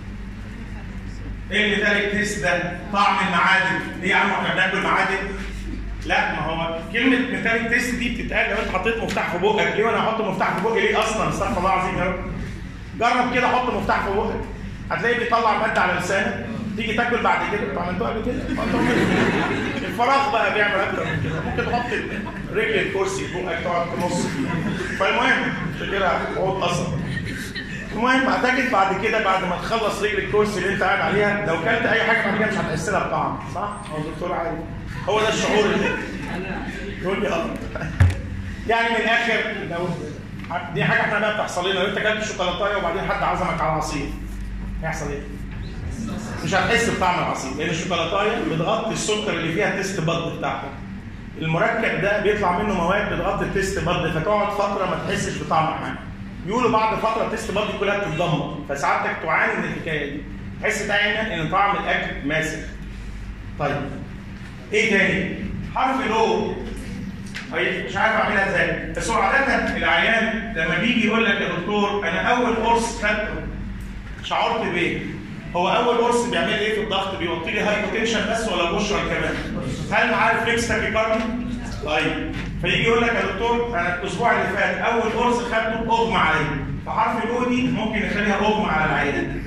ايه الميتاليك تيست ده؟ طعم المعادن ليه يا عم احنا بناكل معادن؟ لا ما هو كلمه ميتاليك تيست دي بتتقال لو انت حطيت مفتاح في بقك ليه وانا احط مفتاح في بقي ليه اصلا استغفر الله العظيم يا رب جرب كده حط مفتاح في بقك هتلاقيه بيطلع ماده على لسانك تيجي تاكل بعد كده طبعا انتوا قبل كده الفراغ بقى بيعمل اكتر من كده ممكن تحط رجل الكرسي في بقك تقعد تنص فالمهم كده عود اصلا المهم اعتقد بعد كده بعد ما تخلص رجل الكرسي اللي انت قاعد عليها لو كلت اي حاجه بعد كده مش هتحس لها بطعم صح؟ هو الدكتور عادي هو ده الشعور اللي يقول لي اه يعني من الاخر لو دي حاجه احنا بقى بتحصل لنا لو انت كلت شوكولاتايه وبعدين حد عزمك على عصير هيحصل ايه؟ مش هتحس بطعم العصير لان الشوكولاتايه بتغطي السكر اللي فيها التيست باد بتاعتك المركب ده بيطلع منه مواد بتغطي التيست باد فتقعد فتره ما تحسش بطعم حاجه يقولوا بعد فتره التيست باد كلها بتتدمر فسعادتك تعاني من الحكايه دي تحس دايما ان طعم الاكل ماسك طيب ايه تاني حرف لو طيب مش عارف اعملها ازاي بس هو عاده العيان لما بيجي يقول لك يا دكتور انا اول قرص خدته شعرت بايه؟ هو اول قرص بيعمل ايه في الضغط؟ بيوطي لي هايبوتنشن بس ولا بشرى كمان؟ هل معاه ريفلكس تاكيكاردي؟ طيب فيجي يقول لك يا دكتور انا الاسبوع اللي فات اول قرص خدته اغمى عليه فحرف الاو دي ممكن يخليها اغمى على العيان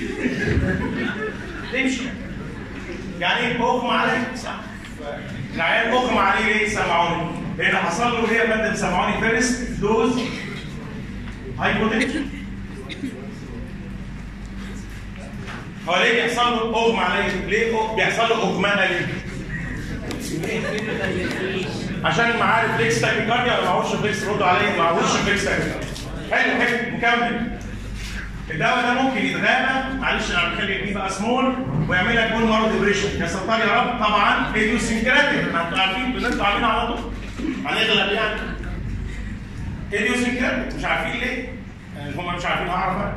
تمشي يعني ايه اغمى عليه صح العيان اغمى عليه ليه سمعوني لان حصل له ايه يا فندم سمعوني فيرست دوز هايبوتنشن هو ليه بيحصل له اغمى عليه ليه أغ- بيحصل له اغماء ليه عشان معاه ريفلكس تاكيكارديا ولا معهوش ريفلكس ردوا عليه معهوش ريفلكس تاكيكارديا حلو حلو نكمل الدواء ده ممكن يتغابى معلش انا بخلي دي بقى سمول ويعمل لك بون مارو ديبريشن يا ستار يا رب طبعا ايديوسنكراتيك ما انتوا عارفين ان انتوا عاملين على طول هنغلب يعني ايديوسنكراتيك مش عارفين ليه؟ يعني هم مش عارفين هعرف أنا.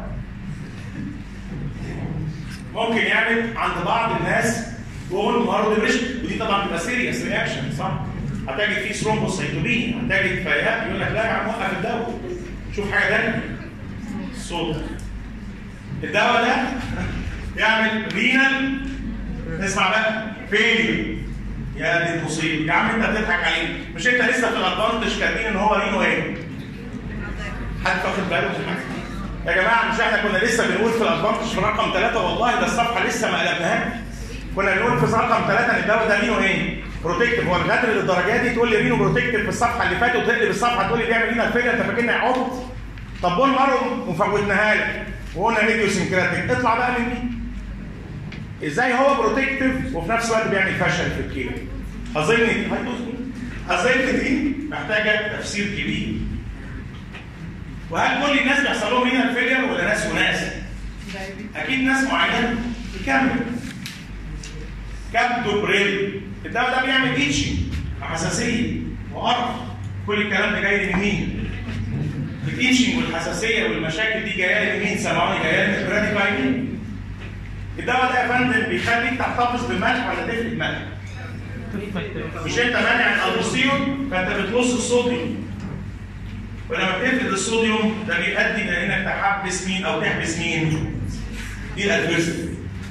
ممكن يعمل عند بعض الناس بون مارو ديبريشن ودي طبعا بتبقى سيريس رياكشن صح؟ هتجد فيه ثرومبوسيتوبين هتجد فيها يقول لك لا يا عم وقف الدواء شوف حاجه ثانيه صوت الدواء ده يعمل رينال اسمع بقى فيليو يا دي المصيبه يا عم انت بتضحك عليه مش انت لسه في الادفانتج كاتبين ان هو رينو ايه؟ حد واخد باله من حاجه؟ يا جماعه مش احنا كنا لسه بنقول في الادفانتج في رقم ثلاثه والله ده الصفحه لسه ما قلبناهاش كنا بنقول في رقم ثلاثه ان الدواء ده رينو ايه؟ بروتكتيف هو الغدر للدرجات دي تقول لي رينو بروتكتيف في الصفحه اللي فاتت وتقلب الصفحه تقول لي بيعمل رينال فيلير انت فاكرني عبط؟ طب بول مارو وفوتناها لك وقلنا راديو سنكراتيك اطلع بقى من دي ازاي هو بروتكتيف وفي نفس الوقت بيعمل فشل في الكلى اظن دي اظن دي محتاجه تفسير كبير وهل كل الناس بيحصل لهم هنا الفيلير ولا ناس وناس؟ اكيد ناس معينه يكمل كابتو بريل الدواء ده بيعمل ايتشي حساسيه وقرف كل الكلام ده جاي من مين؟ الايتشنج والحساسيه والمشاكل دي جايه لي مين سمعوني جايه لي البراديكايمين الدواء ده يا فندم بيخليك تحتفظ بالملح ولا تفقد الملح مش انت مانع الالوسيوم فانت بتلص الصوديوم ولما بتفقد الصوديوم ده بيؤدي الى انك تحبس مين او تحبس مين دي الادفيرسيتي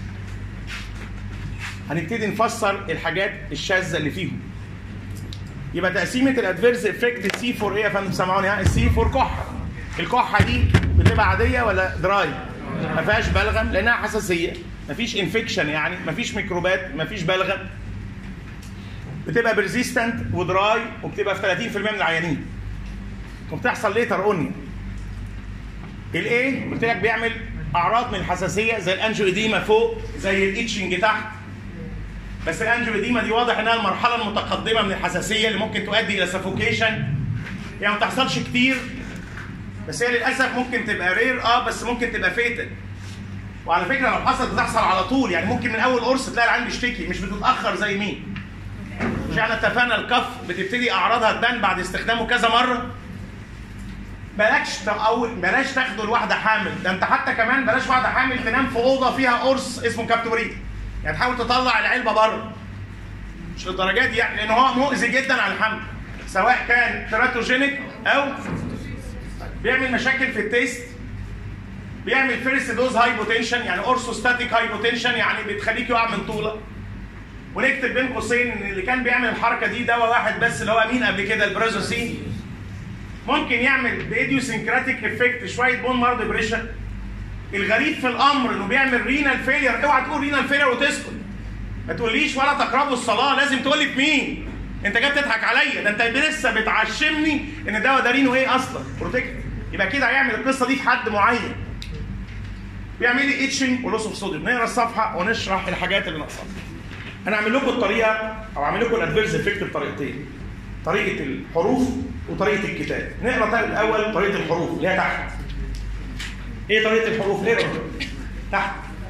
هنبتدي نفسر الحاجات الشاذه اللي فيهم يبقى تقسيمه الادفيرس افكت سي 4 ايه يا فندم سامعوني ها السي 4 كحه الكحه دي بتبقى عاديه ولا دراي ما فيهاش بلغم لانها حساسيه ما فيش انفكشن يعني ما فيش ميكروبات ما فيش بلغم بتبقى بريزيستنت ودراي وبتبقى في 30% من العيانين وبتحصل ليتر اونيا الايه قلت لك بيعمل اعراض من الحساسيه زي الانجيوديما فوق زي الايتشنج تحت بس الانجيوديما دي واضح انها المرحله المتقدمه من الحساسيه اللي ممكن تؤدي الى سفوكيشن يعني ما بتحصلش كتير بس هي للاسف ممكن تبقى رير اه بس ممكن تبقى فيتل وعلى فكره لو حصلت بتحصل على طول يعني ممكن من اول قرص تلاقي العيان بيشتكي مش بتتاخر زي مين مش احنا اتفقنا الكف بتبتدي اعراضها تبان بعد استخدامه كذا مره بلاش أول بلاش تاخده لواحده حامل ده انت حتى كمان بلاش واحده حامل تنام في اوضه فيها قرص اسمه كابتوريت يعني تحاول تطلع العلبه بره مش للدرجات دي يعني لان هو مؤذي جدا على الحمل سواء كان تراتوجينيك او بيعمل مشاكل في التيست بيعمل فيرست دوز هايبوتنشن يعني اورثوستاتيك هايبوتنشن يعني بتخليك يقع من طوله ونكتب بين قوسين ان اللي كان بيعمل الحركه دي دواء واحد بس اللي هو مين قبل كده البرازوسين ممكن يعمل بايديوسنكراتيك افكت شويه بون مارو ديبريشن الغريب في الامر انه بيعمل رينال فيلير اوعى تقول رينال فيلير وتسكت ما تقوليش ولا تقربوا الصلاه لازم تقول لي بمين انت جاي بتضحك عليا ده انت لسه بتعشمني ان الدواء ده رينو ايه اصلا بروتكت يبقى كده هيعمل القصه دي في حد معين بيعمل لي اتشنج ولوس اوف صوديوم نقرا الصفحه ونشرح الحاجات اللي ناقصانا انا اعمل لكم الطريقه او اعمل لكم الادفيرس افكت بطريقتين طريقه الحروف وطريقه الكتاب نقرا طيب الاول طريقه الحروف اللي هي تحت ايه طريقه الحروف اقرا تحت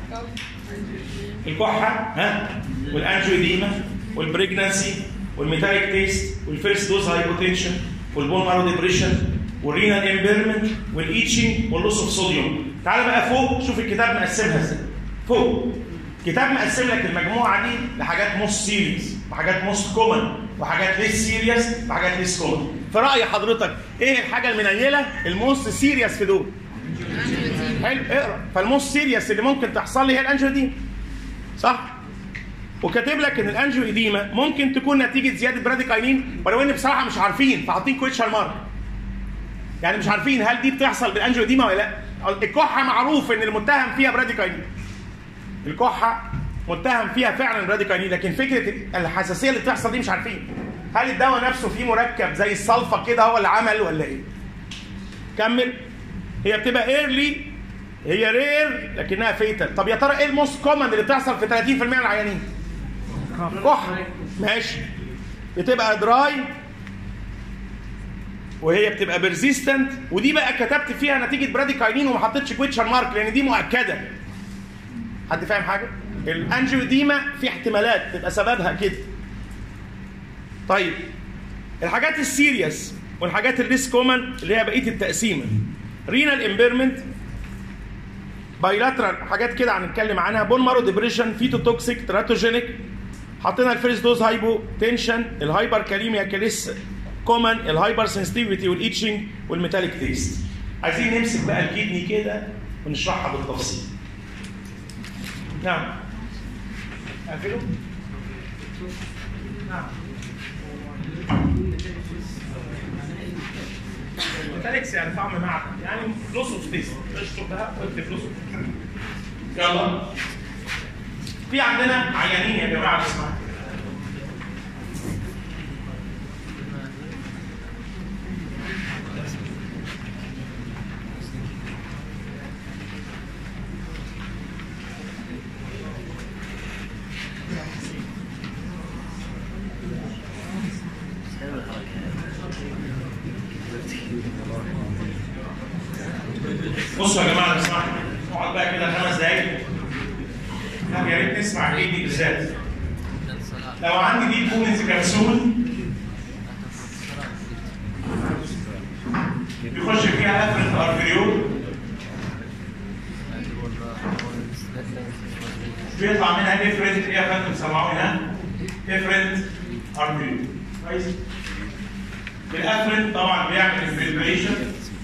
الكحه ها والانجيوديما والبريجنانسي والميتاليك تيست والفيرست دوز هايبوتنشن والبون مارو ديبريشن والرينال امبيرمنت والايتشنج واللوس اوف صوديوم تعال بقى فوق شوف الكتاب مقسمها ازاي فوق كتاب مقسم لك المجموعه دي لحاجات موست سيريز وحاجات موست كومن وحاجات ليس سيريس وحاجات ليس كومن في راي حضرتك ايه الحاجه المنيله الموست سيريس في دول حلو اقرا فالموست سيريس اللي ممكن تحصل لي هي الانجيو دي صح وكاتب لك ان الانجيو ايديما ممكن تكون نتيجه زياده براديكاينين ولو ان بصراحه مش عارفين فحاطين كويتشر مارك يعني مش عارفين هل دي بتحصل بالانجيو ايديما ولا لا الكحه معروف ان المتهم فيها براديكاينين الكحه متهم فيها فعلا براديكاينين لكن فكره الحساسيه اللي بتحصل دي مش عارفين هل الدواء نفسه فيه مركب زي الصلفه كده هو اللي عمل ولا ايه كمل هي بتبقى ايرلي هي رير لكنها فيتال طب يا ترى ايه الموست كومن اللي بتحصل في 30% من العيانين كحه ماشي بتبقى دراي وهي بتبقى بيرزيستنت ودي بقى كتبت فيها نتيجه براديكاينين وما حطيتش كويتشر مارك لان دي مؤكده حد فاهم حاجه الانجيوديما في احتمالات تبقى سببها كده طيب الحاجات السيريس والحاجات الليس كومن اللي هي بقيه التقسيمه رينال امبيرمنت بايلاترال حاجات كده هنتكلم عنها بون مارو ديبريشن فيتو توكسيك تراتوجينيك حطينا الفيرست دوز هايبو تنشن الهايبر كاليميا كاليس كومن الهايبر سنسيتيفيتي والايتشنج والميتاليك تيست عايزين نمسك بقى الكدني كده ونشرحها بالتفصيل نعم اقفله نعم ميتاليكس يعني طعم معدن يعني فلوس اوف تيست اشرب ده واكتب فلوس يلا في عندنا عيانين يا جماعه اسمعوا بصوا يا جماعه لو سمحتوا نقعد بقى كده خمس دقايق لا يا ريت نسمع الايه دي بالذات لو عندي دي كومنز كبسول بيخش فيها افرنت ارتريول بيطلع منها ديفرنت ايه يا فندم سمعوني ها؟ ديفرنت ارتريول كويس؟ الافرنت طبعا بيعمل انفلتريشن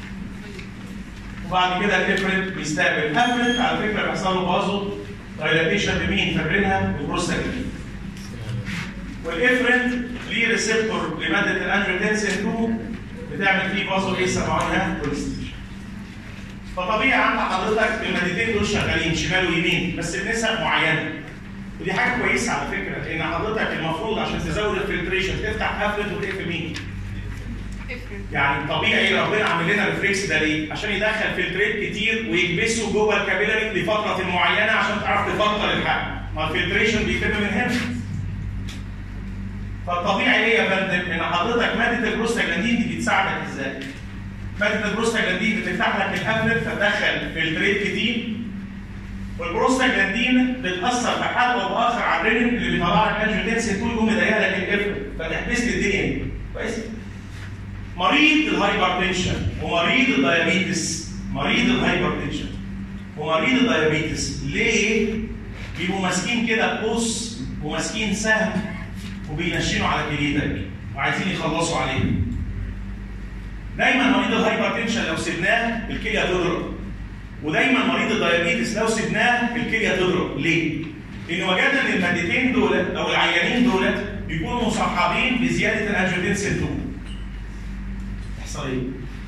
وبعد كده الافرنت بيستقبل افرنت على فكره بيحصل له بازو دايلاتيشن بمين فاكرينها البروستاجلاندين والافرنت ليه ريسبتور لماده الانجيوتنسين 2 بتعمل فيه بازو ايه سمعونها كوليستيشن فطبيعي عند حضرتك المادتين دول شغالين شمال ويمين بس بنسب معينه ودي حاجه كويسه على فكره لان حضرتك المفروض عشان تزود الفلتريشن تفتح افرنت وتقفل مين؟ يعني طبيعي ربنا عامل لنا الريفلكس ده ليه؟ عشان يدخل فلتريت كتير ويكبسه جوه الكابيلاري لفتره معينه عشان تعرف تفلتر الحق. ما الفلتريشن بيتم من هنا. فالطبيعي ايه يا فندم؟ ان حضرتك ماده البروستاجلاندين دي بتساعدك ازاي؟ ماده البروستاجلاندين بتفتح لك الافرد فتدخل فلتريت كتير والبروستاجلاندين بتاثر بحال او باخر على الرينين اللي بيطلع لك انجيوتنسين طول يقوم مضايق لك الافرد فتحبس لي الدنيا كويس؟ مريض الهايبرتنشن ومريض الديابيتس مريض الهايبرتنشن ومريض الديابيتس ليه بيبقوا ماسكين كده قوس وماسكين سهم وبينشنوا على كليتك وعايزين يخلصوا عليه دايما مريض الهايبرتنشن لو سيبناه الكليه تضرب ودايما مريض الديابيتس لو سيبناه الكليه تضرب ليه؟ لان وجدنا ان المادتين دولت او العيانين دولت بيكونوا مصاحبين بزياده الانجيوتنسين 2 يحصل ايه؟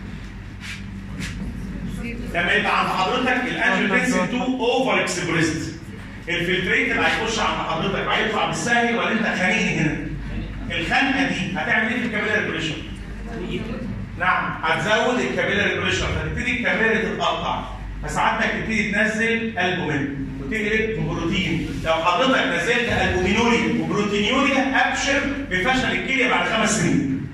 لما يبقى عند حضرتك الانجيوتنسين 2 اوفر اكسبريست الفلتريت اللي هيخش عند حضرتك هيطلع بالسهل ولا انت خانقني هنا؟ الخنقه دي هتعمل ايه في الكابيلاري بريشر؟ نعم هتزود الكابيلاري بريشر فتبتدي الكابيلاري تتقطع فساعتك تبتدي تنزل البومين وتقلب ببروتين لو حضرتك نزلت البومينوريا وبروتينيوريا ابشر بفشل الكليه بعد خمس سنين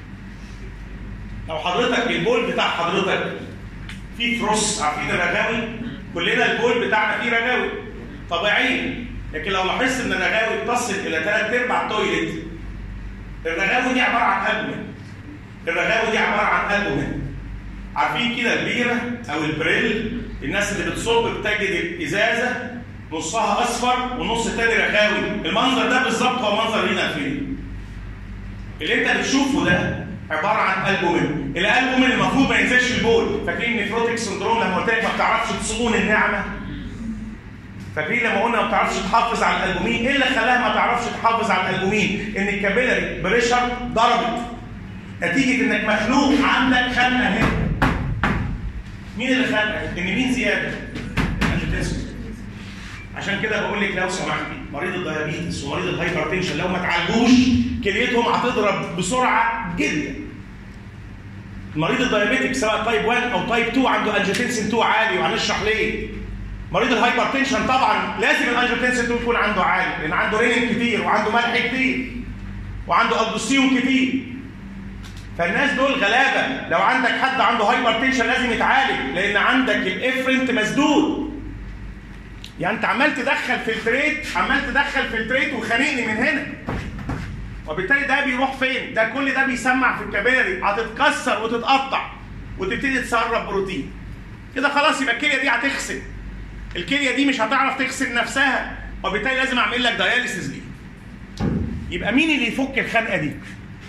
لو حضرتك البول بتاع حضرتك فيه فروس عارفين الرغاوي كلنا البول بتاعنا فيه رغاوي طبيعيا لكن لو لاحظت ان الرغاوي تصل الى ثلاث ارباع تويلت الرغاوي دي عباره عن البومين الرغاوي دي عباره عن البومين عارفين كده البيره او البريل الناس اللي بتصب بتجد الازازه نصها اصفر والنص الثاني رغاوي المنظر ده بالظبط هو منظر رينا فين اللي انت بتشوفه ده عباره عن البومين الالبومين المفروض ما ينزلش البول فاكرين نفروتيك سندروم لما قلت لك ما بتعرفش تصون النعمه فاكرين لما قلنا ما بتعرفش تحافظ على الالبومين ايه اللي خلاها ما تعرفش تحافظ على الالبومين ان الكابيلاري بريشر ضربت نتيجه انك مخلوق عندك خنقه هنا مين اللي خلقك ان مين زياده الانجيوتنسين عشان كده بقول لك لو سمحتي مريض الديابيتس ومريض الهايبرتنشن لو ما تعالجوش كليتهم هتضرب بسرعه جدا مريض الديابيتك سواء تايب 1 او تايب 2 عنده انجيوتنسين 2 عالي وهنشرح ليه مريض الهايبرتنشن طبعا لازم الانجيوتنسين 2 يكون عنده عالي لان عنده رينين كتير وعنده ملح كتير وعنده الدوستيرون كتير فالناس دول غلابه لو عندك حد عنده هايبرتنشن لازم يتعالج لان عندك الافرنت مسدود يعني انت عمال تدخل فلتريت عمال تدخل فلتريت وخانقني من هنا وبالتالي ده بيروح فين ده كل ده بيسمع في الكباري هتتكسر وتتقطع وتبتدي تسرب بروتين كده خلاص يبقى الكليه دي هتغسل الكليه دي مش هتعرف تغسل نفسها وبالتالي لازم اعمل لك دياليسيس دي يبقى مين اللي يفك الخنقه دي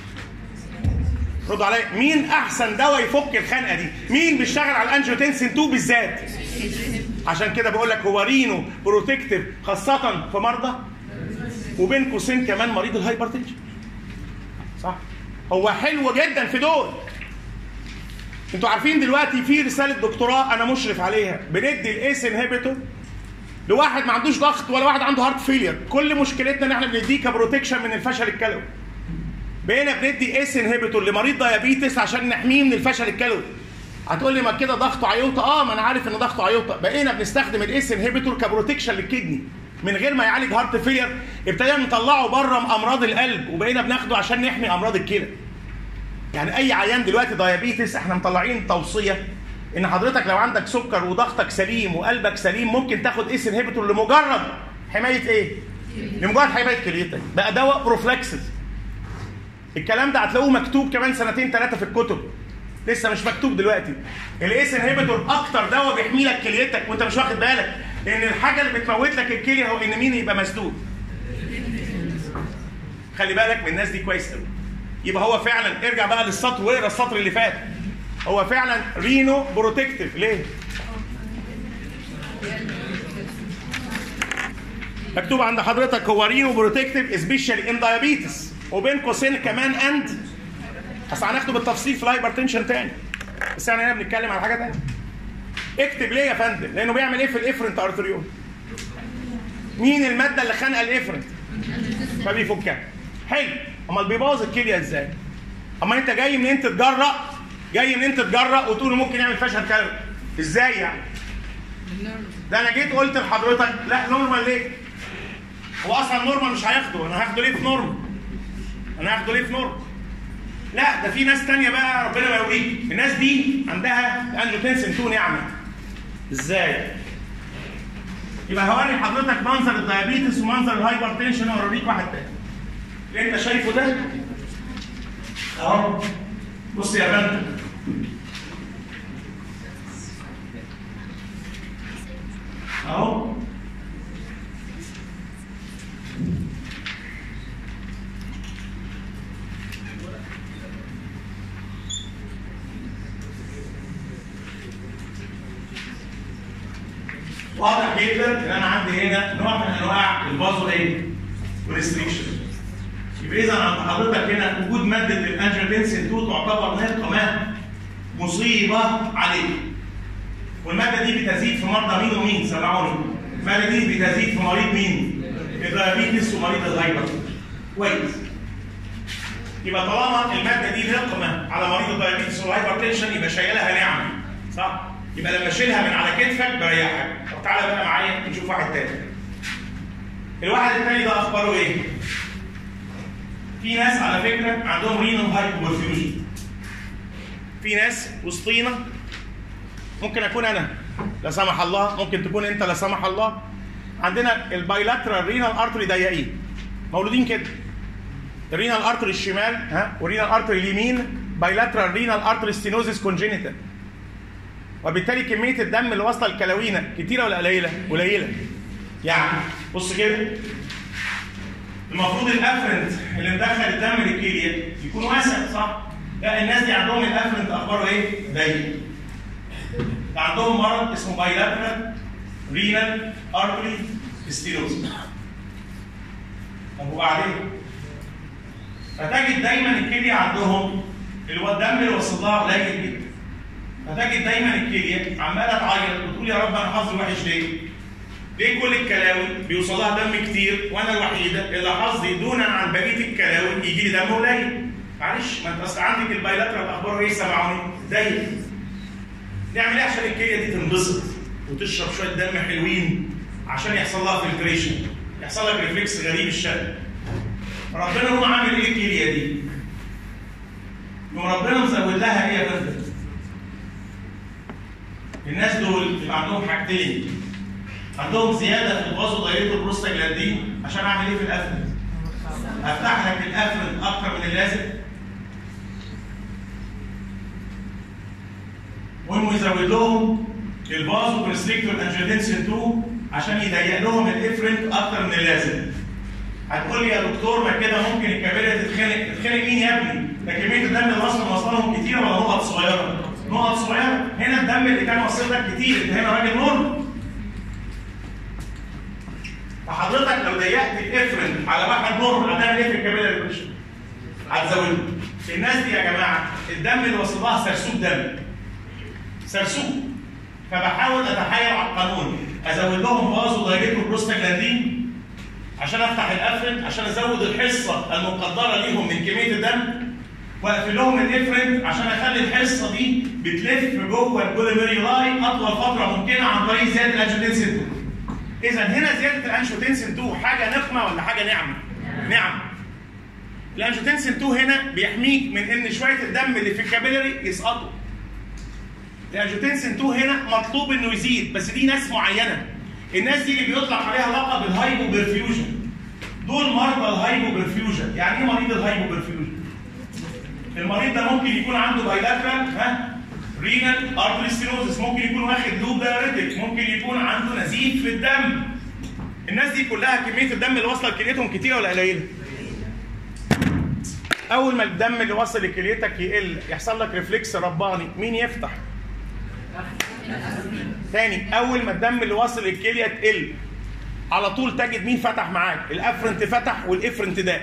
ردوا عليا مين احسن دواء يفك الخنقه دي مين بيشتغل على الانجيوتنسين 2 بالذات عشان كده بقول لك هو رينو بروتكتيف خاصه في مرضى وبين قوسين كمان مريض الهايبرتنشن صح هو حلو جدا في دول انتوا عارفين دلوقتي في رساله دكتوراه انا مشرف عليها بندي الايس انهبيتور لواحد ما عندوش ضغط ولا واحد عنده هارت فيلير كل مشكلتنا ان احنا بنديه كبروتكشن من الفشل الكلوي بقينا بندي ايس انهبيتور لمريض ديابيتس عشان نحميه من الفشل الكلوي هتقول لي ما كده ضغطه عيوطه اه ما انا عارف ان ضغطه عيوطه بقينا بنستخدم الايس انهبيتور كبروتكشن للكدني من غير ما يعالج هارت فيلير ابتدينا نطلعه بره امراض القلب وبقينا بناخده عشان نحمي امراض الكلى يعني اي عيان دلوقتي ديابيتس احنا مطلعين توصيه ان حضرتك لو عندك سكر وضغطك سليم وقلبك سليم ممكن تاخد ايس انهبيتور لمجرد حمايه ايه؟ لمجرد حمايه كليتك بقى دواء بروفلاكسس الكلام ده هتلاقوه مكتوب كمان سنتين ثلاثه في الكتب لسه مش مكتوب دلوقتي الايس انهبيتور اكتر دواء بيحمي لك كليتك وانت مش واخد بالك لان الحاجه اللي بتموت لك الكليه هو ان مين يبقى مسدود خلي بالك من الناس دي كويس قوي يبقى هو فعلا ارجع بقى للسطر واقرا السطر اللي فات هو فعلا رينو بروتكتيف ليه مكتوب عند حضرتك هو رينو بروتكتيف سبيشال ان دايابيتس وبين قوسين كمان اند بس هناخده بالتفصيل في الهايبرتنشن تاني بس احنا هنا بنتكلم على حاجه تانيه اكتب ليه يا فندم لانه بيعمل ايه في الافرنت ارتريول مين الماده اللي خانقه الافرنت فبيفكها حلو امال بيبوظ الكليه ازاي اما انت جاي من انت تجرأ جاي من انت تجرأ وتقول ممكن يعمل فشل كلوي ازاي يعني ده انا جيت قلت لحضرتك لا نورمال ليه هو اصلا نورمال مش هياخده انا هاخده ليه في نورمال انا هاخده ليه في نورمال لا ده في ناس تانية بقى ربنا ما يوريك الناس دي عندها انجيوتنسين 2 نعمه ازاي يبقى هوري حضرتك منظر الديابيتس ومنظر الهايبرتنشن واوريك واحد تاني اللي انت شايفه ده اهو بص يا بنت اهو واضح جدا ان انا عندي هنا نوع من انواع البازو ايه؟ ريستريكشن يبقى اذا عند حضرتك هنا وجود ماده الانجيوتنسين 2 تعتبر نقمه مصيبه عليك والماده دي بتزيد في مرضى مين ومين سمعوني الماده دي بتزيد في مريض مين؟ الدايابيتس ومريض الهايبر كويس يبقى طالما الماده دي نقمه على مريض الدايابيتس والهايبرتنشن يبقى شايلها نعمه صح؟ يبقى لما اشيلها من على كتفك بريحك طب تعالى بقى معايا نشوف واحد تاني الواحد التاني ده اخباره ايه؟ في ناس على فكره عندهم رينال هايبوبرفيوجن في ناس وسطينا ممكن اكون انا لا سمح الله ممكن تكون انت لا سمح الله عندنا البايلاترال رينال ارتري ضيقين مولودين كده الرينال ارتري الشمال ها والرينال ارتري اليمين بايلاترال رينال ارتري ستينوزيس كونجينيتال وبالتالي كميه الدم اللي واصله الكلاوينه كتيره ولا قليله؟ قليله يعني بص كده المفروض الافرنت اللي مدخل الدم للكليه يكون واسع صح؟ لا الناس دي عندهم الافرنت اخباره ايه؟ ضيق. عندهم مرض اسمه بايلاترال رينال ارتري ستيروز. طب وبعدين؟ فتجد دايما الكليه عندهم اللي هو الدم اللي وصل لها قليل جدا. فتجد دايما الكليه عماله تعيط وتقول يا رب انا حظي وحش ليه؟ ليه كل الكلاوي بيوصل لها دم كتير وانا الوحيده اللي حظي دونا عن بقيه الكلاوي يجي لي دم قليل؟ معلش ما انت اصل عندك البايلاترال اخباره ايه سمعوني؟ ضيق. نعمل ايه عشان الكليه دي تنبسط وتشرب شويه دم حلوين عشان يحصل لها فلتريشن يحصل لك ريفلكس غريب الشكل. ربنا يقوم عامل ايه الكليه دي؟ يقوم ربنا مزود لها ايه يا فندم؟ الناس دول يبقى عندهم حاجتين عندهم زياده في الفازو دايريتو بروستاجلاندين عشان اعمل ايه في الافرنت؟ افتح لك الافرنت اكتر من اللازم وانه يزود لهم الفازو بريستريكتور انجيوتنسين 2 عشان يضيق لهم الافرنت اكتر من اللازم هتقول لي يا دكتور ما كده ممكن الكباري تتخانق تتخانق مين يا ابني؟ ده كميه الدم اللي اصلا وصلهم كتيره ولا نقط صغيره؟ نقط صغيره هنا الدم اللي كان واصل لك كتير انت هنا راجل نورمال فحضرتك لو ضيقت الافرن على واحد نورمال هتعمل ايه في الكباري يا باشا؟ هتزوده الناس دي يا جماعه الدم اللي وصل لها سرسوب دم سرسوب فبحاول اتحايل على القانون ازود لهم فازو دايريتو بروستاجلاندين عشان افتح الافرنت عشان ازود الحصه المقدره ليهم من كميه الدم واقفل لهم الافرنت عشان اخلي الحصه دي بتلف جوه البوليميريولاي اطول فتره ممكنه عن طريق زياده الانجيوتنسين 2. اذا هنا زياده الانجيوتنسين 2 حاجه نقمه ولا حاجه نعمه؟ نعمه. الانجيوتنسين 2 هنا بيحميك من ان شويه الدم اللي في الكابيلاري يسقطوا. الانجيوتنسين 2 هنا مطلوب انه يزيد بس دي ناس معينه. الناس دي اللي بيطلق عليها لقب الهايبو برفيوجن. دول مرضى الهايبو برفيوجن، يعني ايه مريض الهايبو برفيوجن؟ المريض ده ممكن يكون عنده بايلاترال ها رينال ارتري ستينوزس ممكن يكون واخد لوب دايريتك ممكن يكون عنده نزيف في الدم الناس دي كلها كميه الدم اللي واصله لكليتهم كتيره ولا قليله؟ اول ما الدم اللي واصل لكليتك يقل يحصل لك ريفلكس رباني مين يفتح؟ تاني اول ما الدم اللي واصل للكليه تقل على طول تجد مين فتح معاك الافرنت فتح والافرنت ده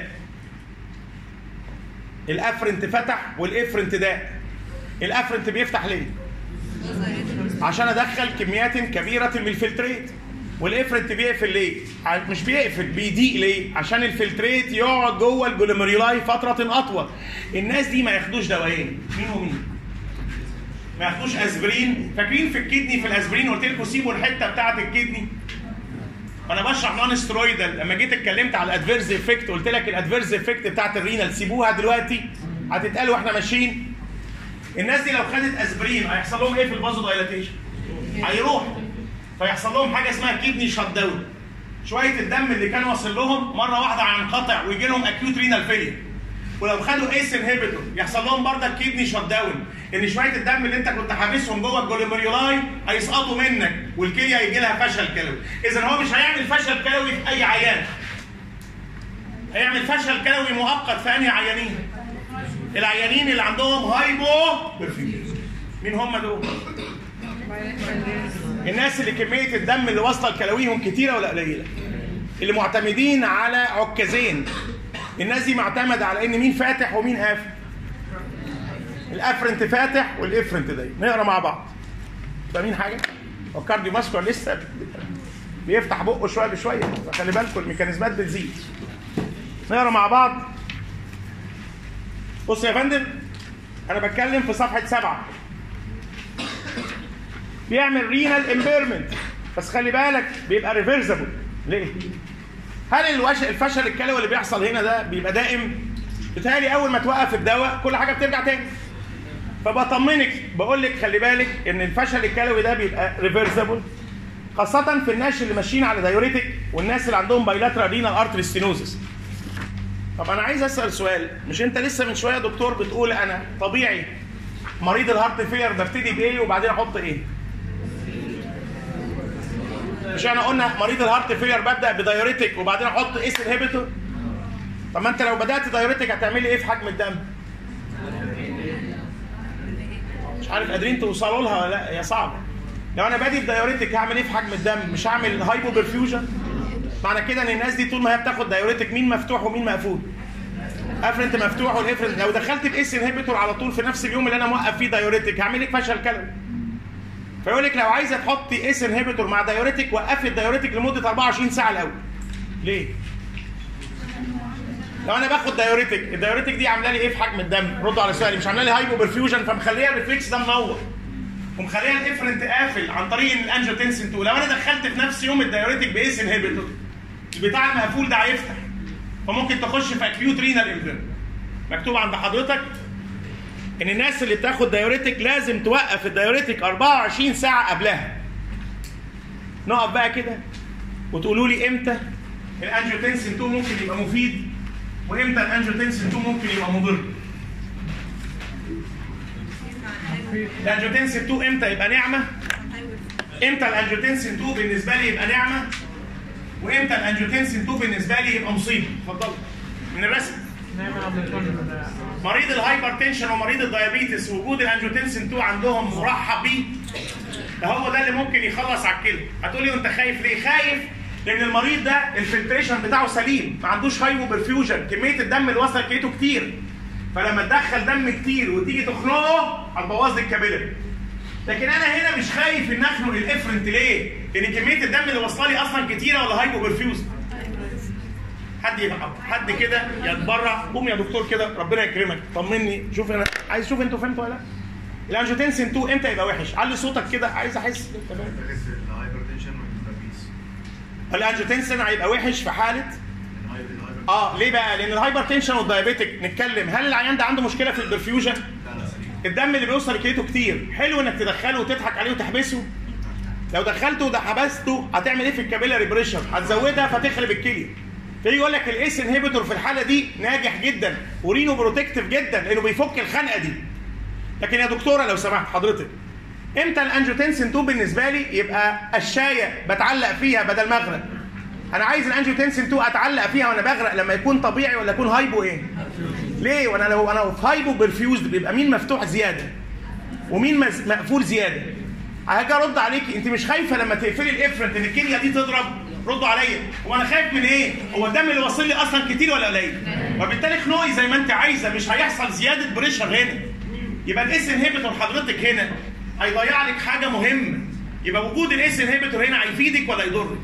الافرنت فتح والافرنت ده الافرنت بيفتح ليه عشان ادخل كميات كبيره من الفلتريت والافرنت بيقفل ليه مش بيقفل بيضيق ليه عشان الفلتريت يقعد جوه الجلوميرولاي فتره اطول الناس دي ما ياخدوش دوايين مين ومين ما ياخدوش اسبرين فاكرين في الكدني في الاسبرين قلت لكم سيبوا الحته بتاعه الكدني وانا بشرح نون سترويدال لما جيت اتكلمت على الادفيرز افكت قلت لك الادفيرز افكت بتاعت الرينال سيبوها دلوقتي هتتقال واحنا ماشيين الناس دي لو خدت اسبرين هيحصل لهم ايه في الفازو دايلاتيشن؟ هيروح فيحصل لهم حاجه اسمها كيدني شات داون شويه الدم اللي كان واصل لهم مره واحده هينقطع ويجي لهم اكيوت رينال فيلير ولو خدوا ايس انهبيتور يحصل لهم برضه كيدني شات داون ان شويه الدم اللي انت كنت حابسهم جوه الجلوميرولاي هيسقطوا منك والكليه هيجي لها فشل كلوي اذا هو مش هيعمل فشل كلوي في اي عيان هيعمل فشل كلوي مؤقت في انهي عيانين العيانين اللي عندهم هايبو برفيوجن مين هم دول الناس اللي كميه الدم اللي واصله لكلاويهم كتيره ولا قليله اللي معتمدين على عكازين الناس دي معتمده على ان مين فاتح ومين قافل الافرنت فاتح والافرنت ضيق نقرا مع بعض فاهمين حاجه الكارديو ماسكولار لسه بيفتح بقه شويه بشويه فخلي بالكم الميكانيزمات بتزيد نقرا مع بعض بص يا فندم انا بتكلم في صفحه سبعه بيعمل رينال امبيرمنت بس خلي بالك بيبقى ريفرسبل ليه؟ هل الوش... الفشل الكلوي اللي بيحصل هنا ده بيبقى دائم؟ بتهيألي اول ما توقف الدواء كل حاجه بترجع تاني. فبطمنك بقول لك خلي بالك ان الفشل الكلوي ده بيبقى ريفرسبل خاصة في الناس اللي ماشيين على دايوريتك والناس اللي عندهم بايلاترال رينال ارتري ستينوزس. طب انا عايز اسال سؤال مش انت لسه من شويه دكتور بتقول انا طبيعي مريض الهارت فيلر ببتدي بايه وبعدين احط ايه؟ مش احنا قلنا مريض الهارت فيلر ببدا بدايوريتك وبعدين احط ايس انهبيتور طب ما انت لو بدات دايوريتك هتعملي ايه في حجم الدم مش عارف قادرين توصلوا لها ولا لا هي صعبه لو انا بادي بدايوريتك هعمل ايه في حجم الدم مش هعمل هايبو برفيوجن معنى كده ان الناس دي طول ما هي بتاخد دايوريتك مين مفتوح ومين مقفول افرنت مفتوح والافرنت لو دخلت باس انهبيتور على طول في نفس اليوم اللي انا موقف فيه دايوريتك هعمل لك فشل كلوي فيقول لك لو عايزه تحطي اس انهبيتور مع دايوريتك وقفي الدايوريتك لمده 24 ساعه الاول ليه لو انا باخد دايوريتك الدايوريتك دي عامله لي ايه في حجم الدم ردوا على سؤالي مش عامله لي هايبو برفيوجن فمخليه الريفلكس ده منور ومخليه الافرنت قافل عن طريق الانجيوتنسين 2 لو انا دخلت في نفس يوم الدايوريتك باس انهبيتور البتاع المقفول ده هيفتح فممكن تخش في اكيوت رينال امبيرمنت مكتوب عند حضرتك ان الناس اللي بتاخد دايوريتك لازم توقف الدايوريتك 24 ساعه قبلها نقف بقى كده وتقولوا لي امتى الانجيوتنسين 2 ممكن يبقى مفيد وامتى الانجيوتنسين 2 ممكن يبقى مضر الانجيوتنسين 2 امتى يبقى نعمه امتى الانجيوتنسين 2 بالنسبه لي يبقى نعمه وامتى الانجيوتنسين 2 بالنسبه لي يبقى مصيبه اتفضل من الرسم نعمل ابليكون مريض الهايبرتنشن ومريض الدايابيتس وجود الانجيوتنسين 2 عندهم مرحب بيه ده هو ده اللي ممكن يخلص على الكلى هتقولي وانت خايف ليه خايف لان المريض ده الفلتريشن بتاعه سليم ما عندوش هايبو برفيوجن كميه الدم اللي وصل كيته كتير فلما تدخل دم كتير وتيجي تخنقه هتبوظ لي الكابيلاري لكن انا هنا مش خايف ان اخنق الافرنت ليه؟ لان كميه الدم اللي واصله لي اصلا كتيره ولا هايبو برفيوز حد يبقى حد كده يتبرع قوم يا دكتور كده ربنا يكرمك طمني شوف انا عايز اشوف انتوا فهمتوا ولا لا الانجيوتنسين 2 امتى يبقى وحش علي صوتك كده عايز احس تمام بحس الهايبرتنشن والدايابيتس الانجيوتنسين هيبقى وحش في حاله الهايبر اه ليه بقى لان الهايبرتنشن والدايابيتك نتكلم هل العيان ده عنده مشكله في البرفيوجن الدم اللي بيوصل لكليته كتير حلو انك تدخله وتضحك عليه وتحبسه لو دخلته وده حبسته هتعمل ايه في الكابيلاري بريشر هتزودها فتخرب الكليه فيجي يقول لك الايس انهبيتور في الحاله دي ناجح جدا ورينو بروتكتيف جدا لانه بيفك الخنقه دي لكن يا دكتوره لو سمحت حضرتك امتى الانجيوتنسين 2 بالنسبه لي يبقى الشايه بتعلق فيها بدل ما اغرق انا عايز الانجيوتنسين 2 اتعلق فيها وانا بغرق لما يكون طبيعي ولا يكون هايبو ايه ليه وانا لو انا في هايبو برفيوزد بيبقى مين مفتوح زياده ومين مز- مقفول زياده هاجي ارد عليكي انت مش خايفه لما تقفلي الافرنت ان الكليه دي تضرب ردوا عليا هو انا خايف من ايه هو الدم اللي واصل لي اصلا كتير ولا قليل وبالتالي خنقي زي ما انت عايزه مش هيحصل زياده بريشر هنا يبقى الاس انهبيتور حضرتك هنا هيضيع لك حاجه مهمه يبقى وجود الاس انهبيتور هنا هيفيدك ولا يضرك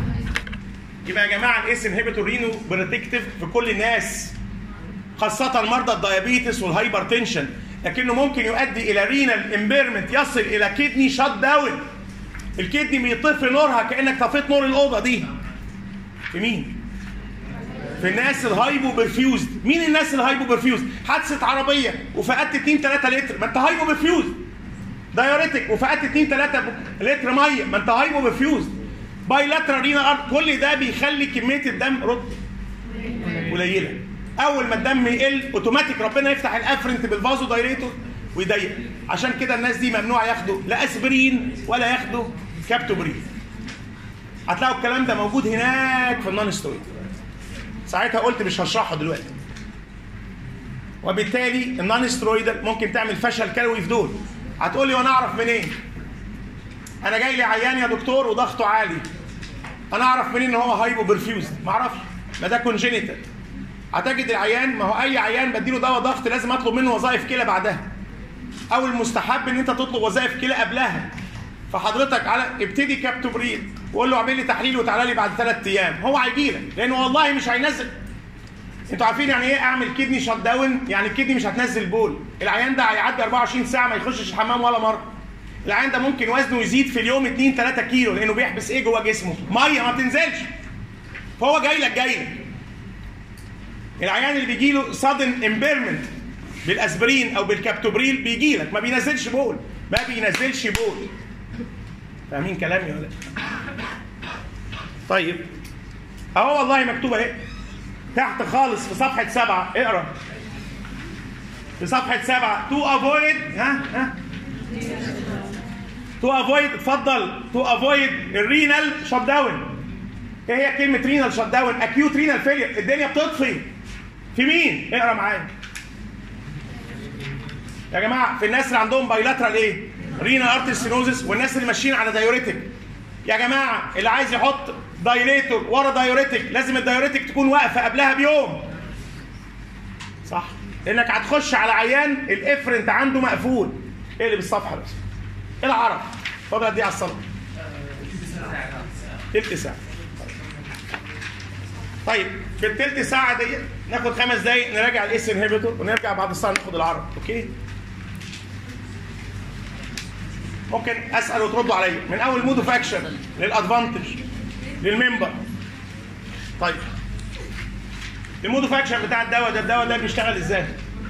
يبقى يا جماعه الاس انهبيتور رينو بروتكتيف في كل الناس خاصة مرضى الديابيتس والهايبرتنشن لكنه ممكن يؤدي إلى رينال امبيرمنت يصل إلى كدني شات داون الكدني بيطفي نورها كأنك طفيت نور الأوضة دي في مين؟ في الناس الهايبو برفيوزد مين الناس الهايبو برفيوزد؟ حادثة عربية وفقدت 2 3 لتر ما أنت هايبو برفيوزد دايوريتك وفقدت 2 3 لتر مية ما أنت هايبو برفيوزد بايلاترال رينال ارت كل ده بيخلي كمية الدم رد قليله اول ما الدم يقل اوتوماتيك ربنا يفتح الافرنت بالفازو دايريتور ويضيق عشان كده الناس دي ممنوع ياخدوا لا اسبرين ولا ياخدوا كابتوبرين هتلاقوا الكلام ده موجود هناك في النون ستويد ساعتها قلت مش هشرحه دلوقتي وبالتالي النون سترويدال ممكن تعمل فشل كلوي في دول هتقول لي وانا اعرف منين انا جاي لي عيان يا دكتور وضغطه عالي انا اعرف منين ان هو هايبو برفيوز ما اعرفش ما ده كونجينيتال هتجد العيان ما هو اي عيان بديله دواء ضغط لازم اطلب منه وظائف كلى بعدها او المستحب ان انت تطلب وظائف كلى قبلها فحضرتك على ابتدي كابتوبرين وقول له اعمل لي تحليل وتعالى لي بعد ثلاث ايام هو هيجي لك لانه والله مش هينزل انتوا عارفين يعني ايه اعمل كدني شات داون يعني الكدني مش هتنزل بول العيان ده هيعدي 24 ساعه ما يخشش الحمام ولا مره العيان ده ممكن وزنه يزيد في اليوم 2 3 كيلو لانه بيحبس ايه جوه جسمه ميه ما بتنزلش فهو جاي لك جاي لك العيان اللي بيجي له سادن امبيرمنت بالاسبرين او بالكابتوبريل بيجي لك ما بينزلش بول ما بينزلش بول فاهمين كلامي ولا لا؟ طيب اهو والله مكتوب اهي تحت خالص في صفحه سبعه اقرا في صفحه سبعه تو افويد ها ها تو افويد اتفضل تو افويد الرينال شت داون ايه هي كلمه رينال شت داون اكيوت رينال فيلير الدنيا بتطفي في مين اقرا معايا يا جماعه في الناس اللي عندهم بايلاترال ايه رينا ارتريسينوزس والناس اللي ماشيين على دايوريتك يا جماعه اللي عايز يحط دايليتور ورا دايوريتك لازم الدايوريتك تكون واقفه قبلها بيوم صح لانك هتخش على عيان الافرنت عنده مقفول اقلب الصفحه بس العرب فاضل قد ايه على الصلاه تلت ساعه طيب في التلت ساعه دي ناخد خمس دقايق نراجع الاس انهبيتور ونرجع بعد الصلاه ناخد العرب اوكي ممكن اسال وتردوا عليا من اول مود اوف اكشن للادفانتج للممبر طيب المود اوف اكشن بتاع الدواء ده الدواء ده بيشتغل ازاي؟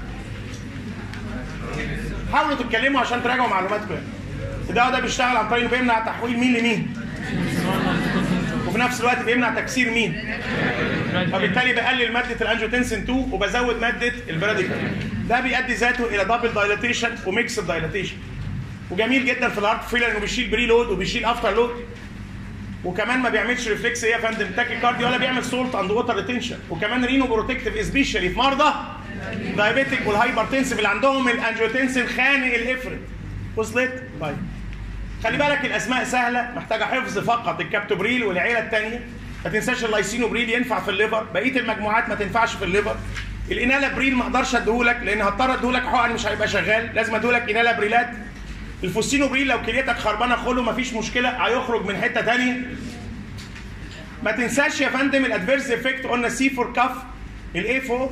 حاولوا تتكلموا عشان تراجعوا معلوماتكم يعني. الدواء ده بيشتغل عن طريق إنه بيمنع تحويل مين لمين وفي نفس الوقت بيمنع تكسير مين وبالتالي بقلل ماده الانجيوتنسين 2 وبزود ماده البراديكال ده بيؤدي ذاته الى دبل دايلاتيشن وميكس دايلاتيشن وجميل جدا في الهارت فيلر انه بيشيل بري لود وبيشيل افتر لود وكمان ما بيعملش ريفلكس ايه يا فندم تاكي كارديو ولا بيعمل سولت اند ووتر ريتنشن وكمان رينو بروتكتيف سبيشالي في مرضى دايابيتيك والهايبرتنسيف اللي عندهم الانجيوتنسين خانق الافرد وصلت؟ طيب خلي بالك الاسماء سهله محتاجه حفظ فقط الكابتوبريل والعيله الثانيه ما تنساش اللايسينوبريل ينفع في الليفر بقيه المجموعات ما تنفعش في الليفر الانالا بريل ما اقدرش اديهولك لان هضطر اديهولك حقن مش هيبقى شغال لازم اديهولك انالا بريلات الفوسينوبريل لو كليتك خربانه خله مفيش مشكله هيخرج من حته ثانيه ما تنساش يا فندم الادفيرس افكت قلنا سي 4 كف الاي 4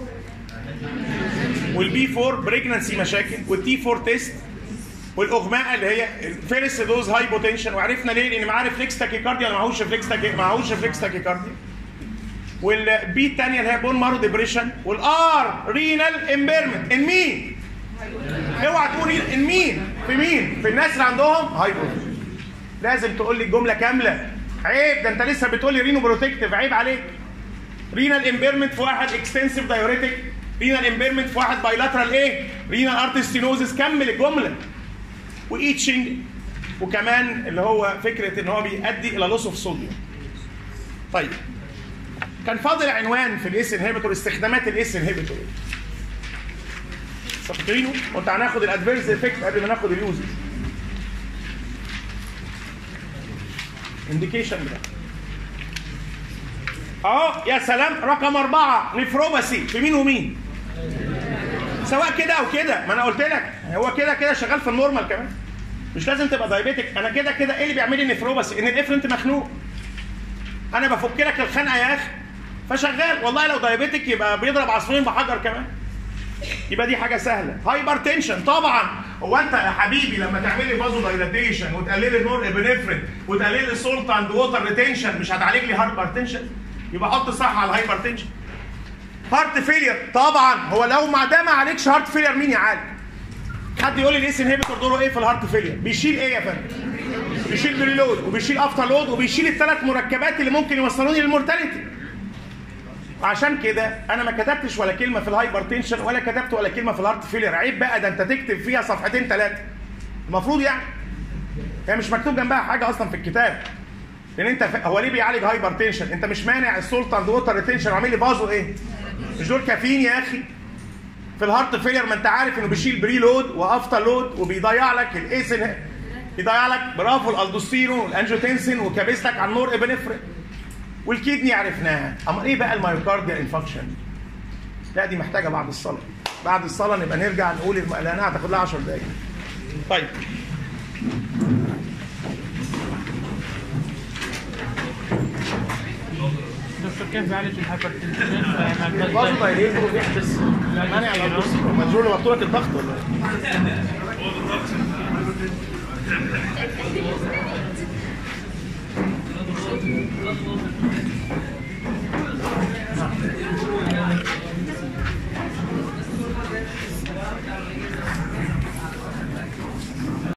والبي 4 بريجنسي مشاكل والتي 4 تيست والاغماء اللي هي فيرست دوز هاي بوتنشن وعرفنا ليه لان معاه ريفلكس تاكيكارديا ولا معهوش ريفلكس تاكي معهوش ريفلكس تاكيكارديا والبي الثانيه اللي هي بون مارو ديبريشن والار رينال امبيرمنت ان مين؟ اوعى تقول ان مين؟ في مين؟ في الناس اللي عندهم هايبو لازم تقول لي الجمله كامله عيب ده انت لسه بتقول لي رينو بروتكتيف عيب عليك رينال امبيرمنت في واحد اكستنسيف دايوريتك رينال امبيرمنت في واحد بايلاترال ايه رينال ارتستينوزس كمل الجمله وايتشنج وكمان اللي هو فكره ان هو بيؤدي الى لوس اوف صوديوم طيب كان فاضل عنوان في الاس انهبيتور استخدامات الاس انهبيتور فاكرينه قلت هناخد الادفيرس افكت قبل ما ناخد اليوزز انديكيشن ده اه يا سلام رقم أربعة نفروباسي في مين ومين سواء كده او كده ما انا قلت لك هو كده كده شغال في النورمال كمان مش لازم تبقى دايبيتك انا كده كده ايه اللي بيعمل لي نفروباسي ان الافرنت مخنوق انا بفك لك الخنقه يا اخي فشغال والله لو دايبيتك يبقى بيضرب عصفورين بحجر كمان يبقى دي حاجه سهله هايبر تنشن طبعا هو انت يا حبيبي لما تعمل لي فازو دايلاتيشن وتقلل لي نور ابنفرين وتقلل لي سولت اند ووتر ريتنشن مش هتعالج لي هايبر تنشن يبقى حط صح على الهايبر تنشن هارت فيلير طبعا هو لو ما ده ما عليكش هارت فيلير مين يعالج حد يقول لي الاس انهبيتور دوره ايه في الهارت فيلير بيشيل ايه يا فندم بيشيل بريلود وبيشيل افتر لود وبيشيل الثلاث مركبات اللي ممكن يوصلوني للمورتاليتي عشان كده انا ما كتبتش ولا كلمه في الهايبر تنشن ولا كتبت ولا كلمه في الهارت فيلير عيب بقى ده انت تكتب فيها صفحتين ثلاثه المفروض يعني هي مش مكتوب جنبها حاجه اصلا في الكتاب لان انت ف... هو ليه بيعالج هايبر تنشن انت مش مانع السولت اند ووتر ريتنشن وعامل لي بازو ايه مش دول كافيين يا اخي في الهارت فيلير ما انت عارف انه بيشيل بري لود وافتر لود وبيضيع لك الايسن يضيع لك برافو الالدوستيرون والانجيوتنسين وكابس لك على النور ابنفرين والكيدني عرفناها اما ايه بقى المايوكارديال انفكشن لا دي محتاجه بعد الصلاه بعد الصلاه نبقى نرجع نقول الم... لانها هتاخد لها 10 دقايق طيب دكتور كيف بعالج الهايبرتنشن مع البازو البلد دايليتور وبيحبس مانع الالدوستيرون مجنون وطوا لك الضغط ولا ايه؟